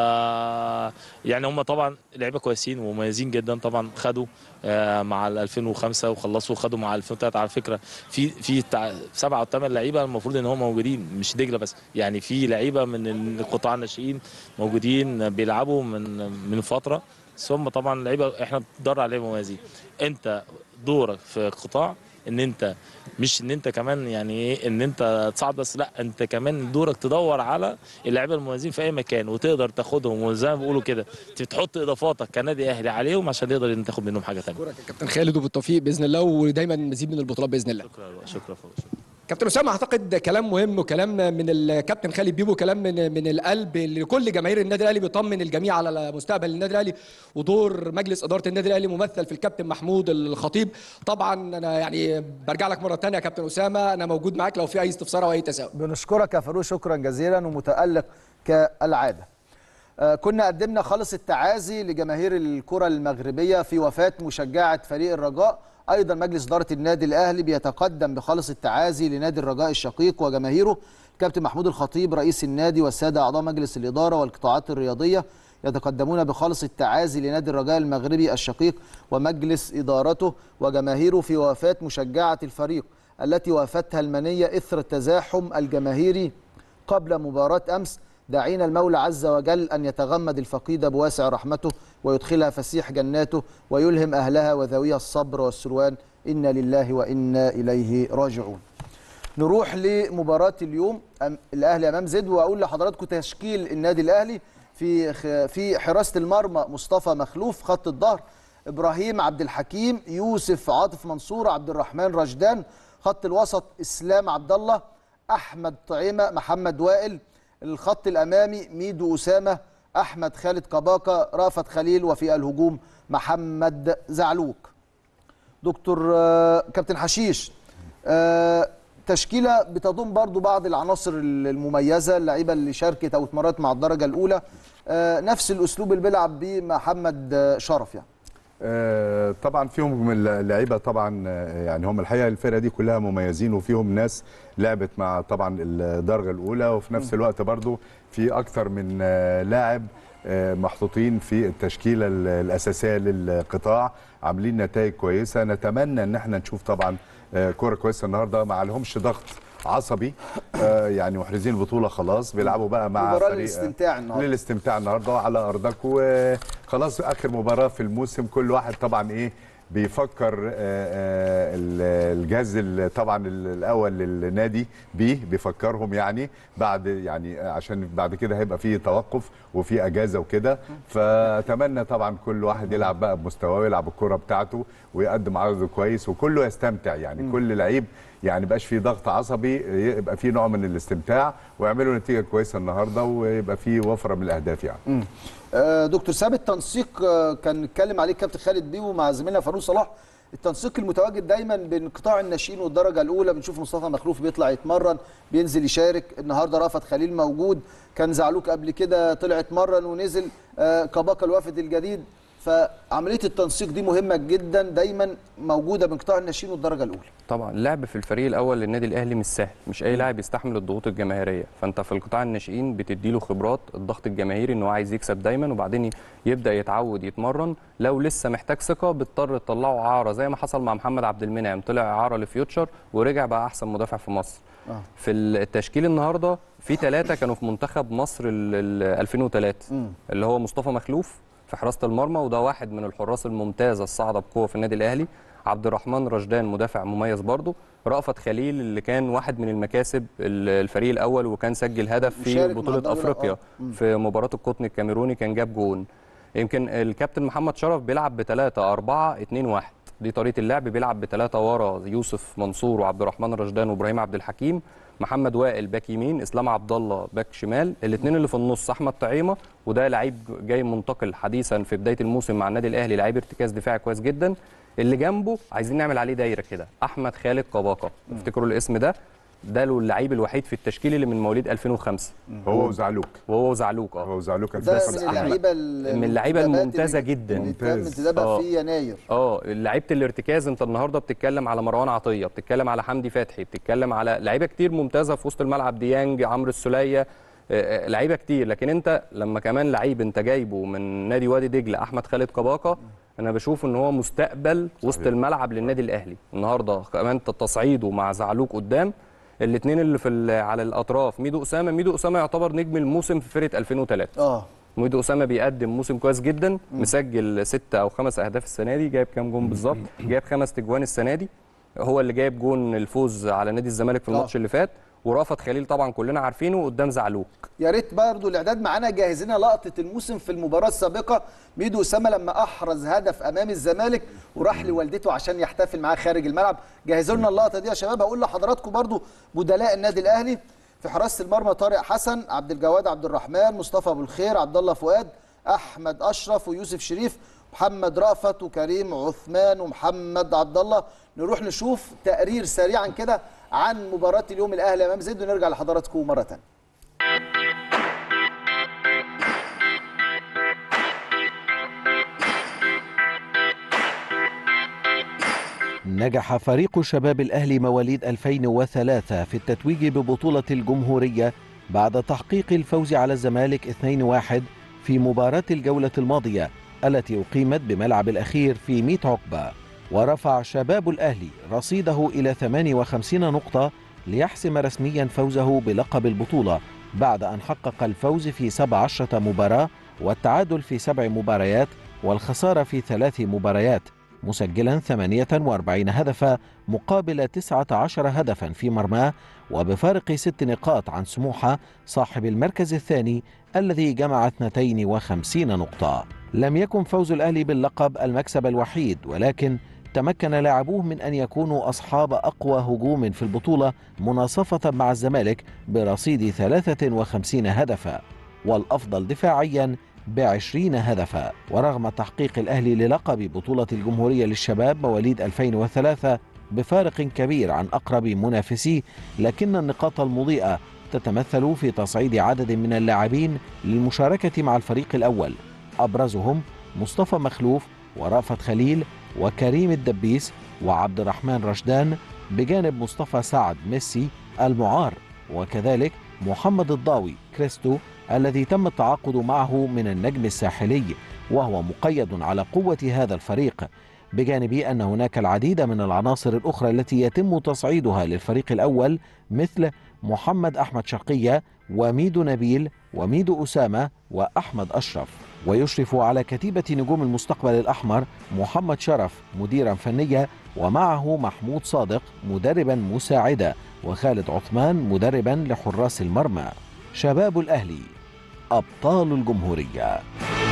يعني هم طبعا لعيبه كويسين ومميزين جدا طبعا خدوا آه، مع ال 2005 وخلصوا خدوا مع 2003 على فكره في في بتاع سبعه او ثمان لعيبه المفروض ان هم موجودين مش دجله بس يعني في لعيبه من القطاع الناشئين موجودين بيلعبوا من من فتره بس هم طبعا لعيبه احنا بندور عليهم مميزين انت دورك في القطاع ان انت مش ان انت كمان يعني ايه ان انت تصعد بس لا انت كمان دورك تدور على اللعيبه المميزين في اي مكان وتقدر تاخدهم وزي ما بيقولوا كده تحط اضافاتك كنادي اهلي عليهم عشان تقدر ان تاخد منهم حاجه ثانيه اشكرك يا كابتن خالد وبالتوفيق باذن الله ودايما مزيد من البطولات باذن الله شكرا شكرا فوق. كابتن اسامه اعتقد كلام مهم وكلام من الكابتن خالد بيبو كلام من من القلب لكل جماهير النادي الاهلي بيطمن الجميع على مستقبل النادي الاهلي ودور مجلس اداره النادي الاهلي ممثل في الكابتن محمود الخطيب طبعا انا يعني برجع لك مره ثانيه يا كابتن اسامه انا موجود معاك لو في اي استفسار او اي تساؤل بنشكرك يا فاروق شكرا جزيلا ومتألق كالعادة آه، كنا قدمنا خالص التعازي لجماهير الكرة المغربية في وفاة مشجعة فريق الرجاء أيضا مجلس إدارة النادي الأهلي بيتقدم بخالص التعازي لنادي الرجاء الشقيق وجماهيره كابتن محمود الخطيب رئيس النادي والسادة أعضاء مجلس الإدارة والقطاعات الرياضية يتقدمون بخالص التعازي لنادي الرجاء المغربي الشقيق ومجلس إدارته وجماهيره في وفاة مشجعة الفريق التي وافتها المنية إثر التزاحم الجماهيري قبل مباراة أمس داعين المولى عز وجل أن يتغمد الفقيد بواسع رحمته ويدخلها فسيح جناته ويلهم أهلها وذويها الصبر والسلوان إنا لله وإنا إليه راجعون نروح لمباراة اليوم أم- الأهلي أمام زد وأقول لحضراتكم تشكيل النادي الأهلي في خ- في حراسة المرمى مصطفى مخلوف خط الظهر إبراهيم عبد الحكيم يوسف عاطف منصور عبد الرحمن رشدان خط الوسط إسلام عبد الله أحمد طعيمة محمد وائل الخط الأمامي ميدو أسامة أحمد خالد كباكا رافت خليل وفي الهجوم محمد زعلوك دكتور آه، كابتن حشيش آه، تشكيله بتضم برضو بعض العناصر المميزه اللعيبه اللي شاركت او اتمرنت مع الدرجه الاولى آه، نفس الاسلوب اللي بيلعب بيه محمد آه، شرف يعني آه، طبعا فيهم من اللعيبه طبعا آه، يعني هم الحقيقه الفرقه دي كلها مميزين وفيهم ناس لعبت مع طبعا الدرجه الاولى وفي نفس الوقت برضو في اكتر من آه، لاعب آه، محطوطين في التشكيله ال- الاساسيه للقطاع عاملين نتائج كويسه نتمنى ان احنا نشوف طبعا آه، كوره كويسه النهارده ما عليهمش ضغط عصبي آه، يعني محرزين البطوله خلاص بيلعبوا بقى مع مباراة فريق للاستمتاع النهارده. للاستمتاع النهارده على ارضك وخلاص اخر مباراه في الموسم كل واحد طبعا ايه بيفكر آه، آه، ال- الجهاز ال- طبعا ال- الاول للنادي بيه بيفكرهم يعني بعد يعني عشان بعد كده هيبقى فيه توقف وفي اجازه وكده فاتمنى طبعا كل واحد يلعب بقى بمستواه ويلعب الكره بتاعته ويقدم عرض كويس وكله يستمتع يعني كل لعيب يعني يبقاش فيه ضغط عصبي يبقى فيه نوع من الاستمتاع ويعملوا نتيجه كويسه النهارده ويبقى فيه وفره من الاهداف يعني آه، دكتور ثابت تنسيق آه، كان اتكلم عليه كابتن خالد بيبو مع زميلنا فاروق صلاح التنسيق المتواجد دايما بين قطاع الناشئين والدرجه الاولى بنشوف مصطفى مخلوف بيطلع يتمرن بينزل يشارك النهارده رافت خليل موجود كان زعلوك قبل كده طلع اتمرن ونزل آه، كباكا الوافد الجديد فعمليه التنسيق دي مهمه جدا دايما موجوده بين قطاع الناشئين والدرجه الاولى طبعا اللعب في الفريق الاول للنادي الاهلي مش سهل مش اي لاعب يستحمل الضغوط الجماهيريه فانت في القطاع الناشئين بتدي له خبرات الضغط الجماهيري ان هو عايز يكسب دايما وبعدين يبدا يتعود يتمرن لو لسه محتاج ثقه بتضطر تطلعه اعاره زي ما حصل مع محمد عبد المنعم طلع اعاره لفيوتشر ورجع بقى احسن مدافع في مصر آه. في التشكيل النهارده في ثلاثه كانوا في منتخب مصر ال- ال 2003 اللي هو مصطفى مخلوف في حراسه المرمى وده واحد من الحراس الممتازه الصاعده بقوه في النادي الاهلي عبد الرحمن رشدان مدافع مميز برضه رأفت خليل اللي كان واحد من المكاسب ال- الفريق الاول وكان سجل هدف في مشارك مع بطوله الدوري افريقيا آه. في مباراه القطن الكاميروني كان جاب جون يمكن الكابتن محمد شرف بيلعب ب 3 4 2 1 دي طريقه اللعب بيلعب بثلاثه ورا يوسف منصور وعبد الرحمن رشدان وابراهيم عبد الحكيم محمد وائل باك يمين اسلام عبد الله باك شمال الاثنين اللي في النص احمد طعيمه وده لعيب جاي منتقل حديثا في بدايه الموسم مع النادي الاهلي لعيب ارتكاز دفاعي كويس جدا اللي جنبه عايزين نعمل عليه دايره كده احمد خالد قباقه افتكروا الاسم ده ده له اللعيب الوحيد في التشكيل اللي من مواليد 2005 هو وزعلوك وهو وزعلوك اه هو وزعلوك ده أساساً من أحمد. اللعيبه ال- من اللعيبة الانتدابات الممتازة اللي- جداً. اللي تم ممتاز. انتدابها آه. في يناير اه لعيبه الارتكاز انت النهارده بتتكلم على مروان عطيه بتتكلم على حمدي فتحي بتتكلم على لعيبه كتير ممتازه في وسط الملعب ديانج عمرو السوليه آه، آه، لعيبه كتير لكن انت لما كمان لعيب انت جايبه من نادي وادي دجله احمد خالد قباقه انا بشوف ان هو مستقبل وسط الملعب للنادي الاهلي النهارده كمان تصعيده مع زعلوك قدام الاثنين اللي في ال- على الاطراف ميدو اسامه ميدو اسامه يعتبر نجم الموسم في فرقه 2003 اه ميدو اسامه بيقدم موسم كويس جدا مسجل ستة او خمس اهداف السنه دي جايب كام جون بالظبط جايب خمس تجوان السنه دي هو اللي جايب جون الفوز على نادي الزمالك في الماتش آه. اللي فات ورافت خليل طبعا كلنا عارفينه قدام زعلوك يا ريت برضه الاعداد معانا جاهزين لقطه الموسم في المباراه السابقه ميدو اسامه لما احرز هدف امام الزمالك وراح لوالدته عشان يحتفل معاه خارج الملعب جهزوا لنا اللقطه دي يا شباب هقول لحضراتكم برضه بدلاء النادي الاهلي في حراسه المرمى طارق حسن عبد الجواد عبد الرحمن مصطفى ابو الخير عبد الله فؤاد احمد اشرف ويوسف شريف محمد رأفت وكريم عثمان ومحمد عبد الله نروح نشوف تقرير سريعا كده عن مباراه اليوم الاهلي امام زد ونرجع لحضراتكم مره ثانيه نجح فريق شباب الأهلي مواليد 2003 في التتويج ببطولة الجمهورية بعد تحقيق الفوز على الزمالك 2-1 في مباراة الجولة الماضية التي أقيمت بملعب الأخير في ميت عقبة ورفع شباب الأهلي رصيده إلى 58 نقطة ليحسم رسميا فوزه بلقب البطولة بعد أن حقق الفوز في 17 مباراة والتعادل في سبع مباريات والخسارة في ثلاث مباريات مسجلا 48 هدفا مقابل 19 هدفا في مرماه وبفارق ست نقاط عن سموحة صاحب المركز الثاني الذي جمع 52 نقطة لم يكن فوز الأهلي باللقب المكسب الوحيد ولكن تمكن لاعبوه من أن يكونوا أصحاب أقوى هجوم في البطولة مناصفة مع الزمالك برصيد 53 هدفا والأفضل دفاعيا بعشرين هدفا ورغم تحقيق الأهلي للقب بطولة الجمهورية للشباب مواليد 2003 بفارق كبير عن أقرب منافسيه لكن النقاط المضيئة تتمثل في تصعيد عدد من اللاعبين للمشاركة مع الفريق الأول أبرزهم مصطفى مخلوف ورأفت خليل وكريم الدبيس وعبد الرحمن رشدان بجانب مصطفى سعد ميسي المعار وكذلك محمد الضاوي كريستو الذي تم التعاقد معه من النجم الساحلي وهو مقيد على قوة هذا الفريق بجانب أن هناك العديد من العناصر الأخرى التي يتم تصعيدها للفريق الأول مثل محمد أحمد شرقية وميدو نبيل وميدو أسامة وأحمد أشرف ويشرف على كتيبة نجوم المستقبل الأحمر محمد شرف مديرا فنيا ومعه محمود صادق مدربا مساعدا وخالد عثمان مدربا لحراس المرمى شباب الأهلي أبطال الجمهورية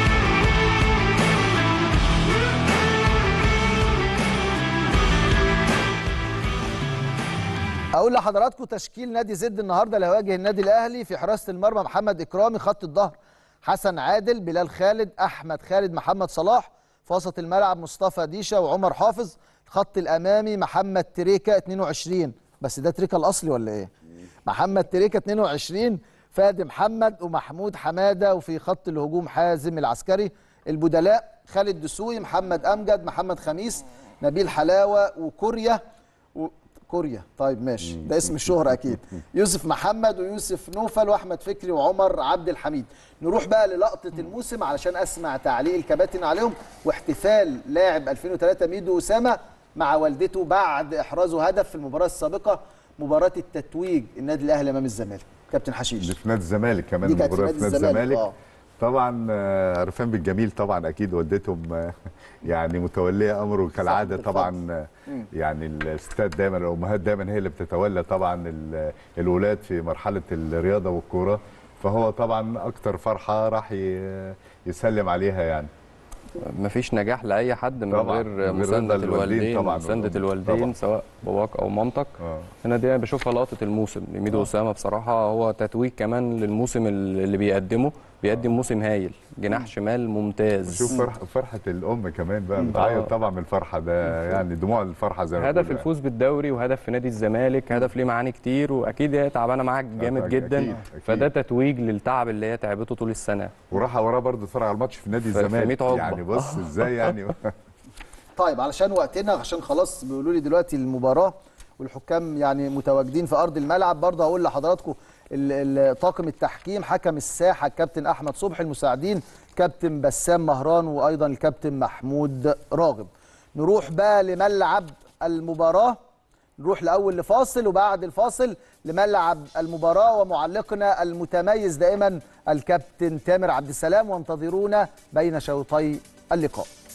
اقول لحضراتكم تشكيل نادي زد النهارده اللي هيواجه النادي الاهلي في حراسه المرمى محمد اكرامي خط الظهر حسن عادل بلال خالد احمد خالد محمد صلاح في وسط الملعب مصطفى ديشه وعمر حافظ الخط الامامي محمد تريكا 22 بس ده تريكا الاصلي ولا ايه محمد تريكا 22 فادي محمد ومحمود حماده وفي خط الهجوم حازم العسكري البدلاء خالد دسوقي محمد امجد محمد خميس نبيل حلاوه وكوريا و... كوريا طيب ماشي ده اسم الشهرة أكيد يوسف محمد ويوسف نوفل وأحمد فكري وعمر عبد الحميد نروح بقى للقطة الموسم علشان أسمع تعليق الكباتن عليهم واحتفال لاعب 2003 ميدو أسامة مع والدته بعد إحرازه هدف في المباراة السابقة مباراة التتويج النادي الأهلي أمام الزمالك كابتن دي حشيش في نادي الزمالك كمان دي كانت في مباراه نادي في نادي الزمالك، الزمالك آه. طبعا آه، عرفان بالجميل طبعا اكيد والدتهم آه، يعني متوليه امره كالعاده بالفضل. طبعا آه، يعني الستات دايما الامهات دايما هي اللي بتتولى طبعا ال- الولاد في مرحله الرياضه والكوره فهو طبعا اكتر فرحه راح ي- يسلم عليها يعني مفيش نجاح لاي حد من طبعاً، غير من غير مسانده رضا الوالدين الوالدين طبعاً مسانده والأم. الوالدين طبعاً. سواء باباك او مامتك اه انا دي بشوفها لقطه الموسم ميدو اسامه بصراحه هو تتويج كمان للموسم اللي بيقدمه بيقدم موسم هايل جناح شمال ممتاز شوف فرح فرحه الام كمان بقى آه. بتعيط طبعا من الفرحه ده يعني دموع الفرحه زي ما هدف بيقولوا الفوز بالدوري وهدف في نادي الزمالك هدف ليه معاني كتير واكيد هي تعبانه معاك جامد أكيد، جدا أكيد. فده تتويج للتعب اللي هي تعبته طول السنه وراح وراه برضه اتفرج على الماتش في نادي في- في الزمالك 100 عقبة. يعني بص ازاي يعني طيب علشان وقتنا عشان خلاص بيقولوا لي دلوقتي المباراه والحكام يعني متواجدين في ارض الملعب برضه هقول لحضراتكم ال- ال- طاقم التحكيم حكم الساحه الكابتن احمد صبحي المساعدين كابتن بسام مهران وايضا الكابتن محمود راغب نروح بقى لملعب المباراه نروح الاول لفاصل وبعد الفاصل لملعب المباراه ومعلقنا المتميز دائما الكابتن تامر عبد السلام وانتظرونا بين شوطي اللقاء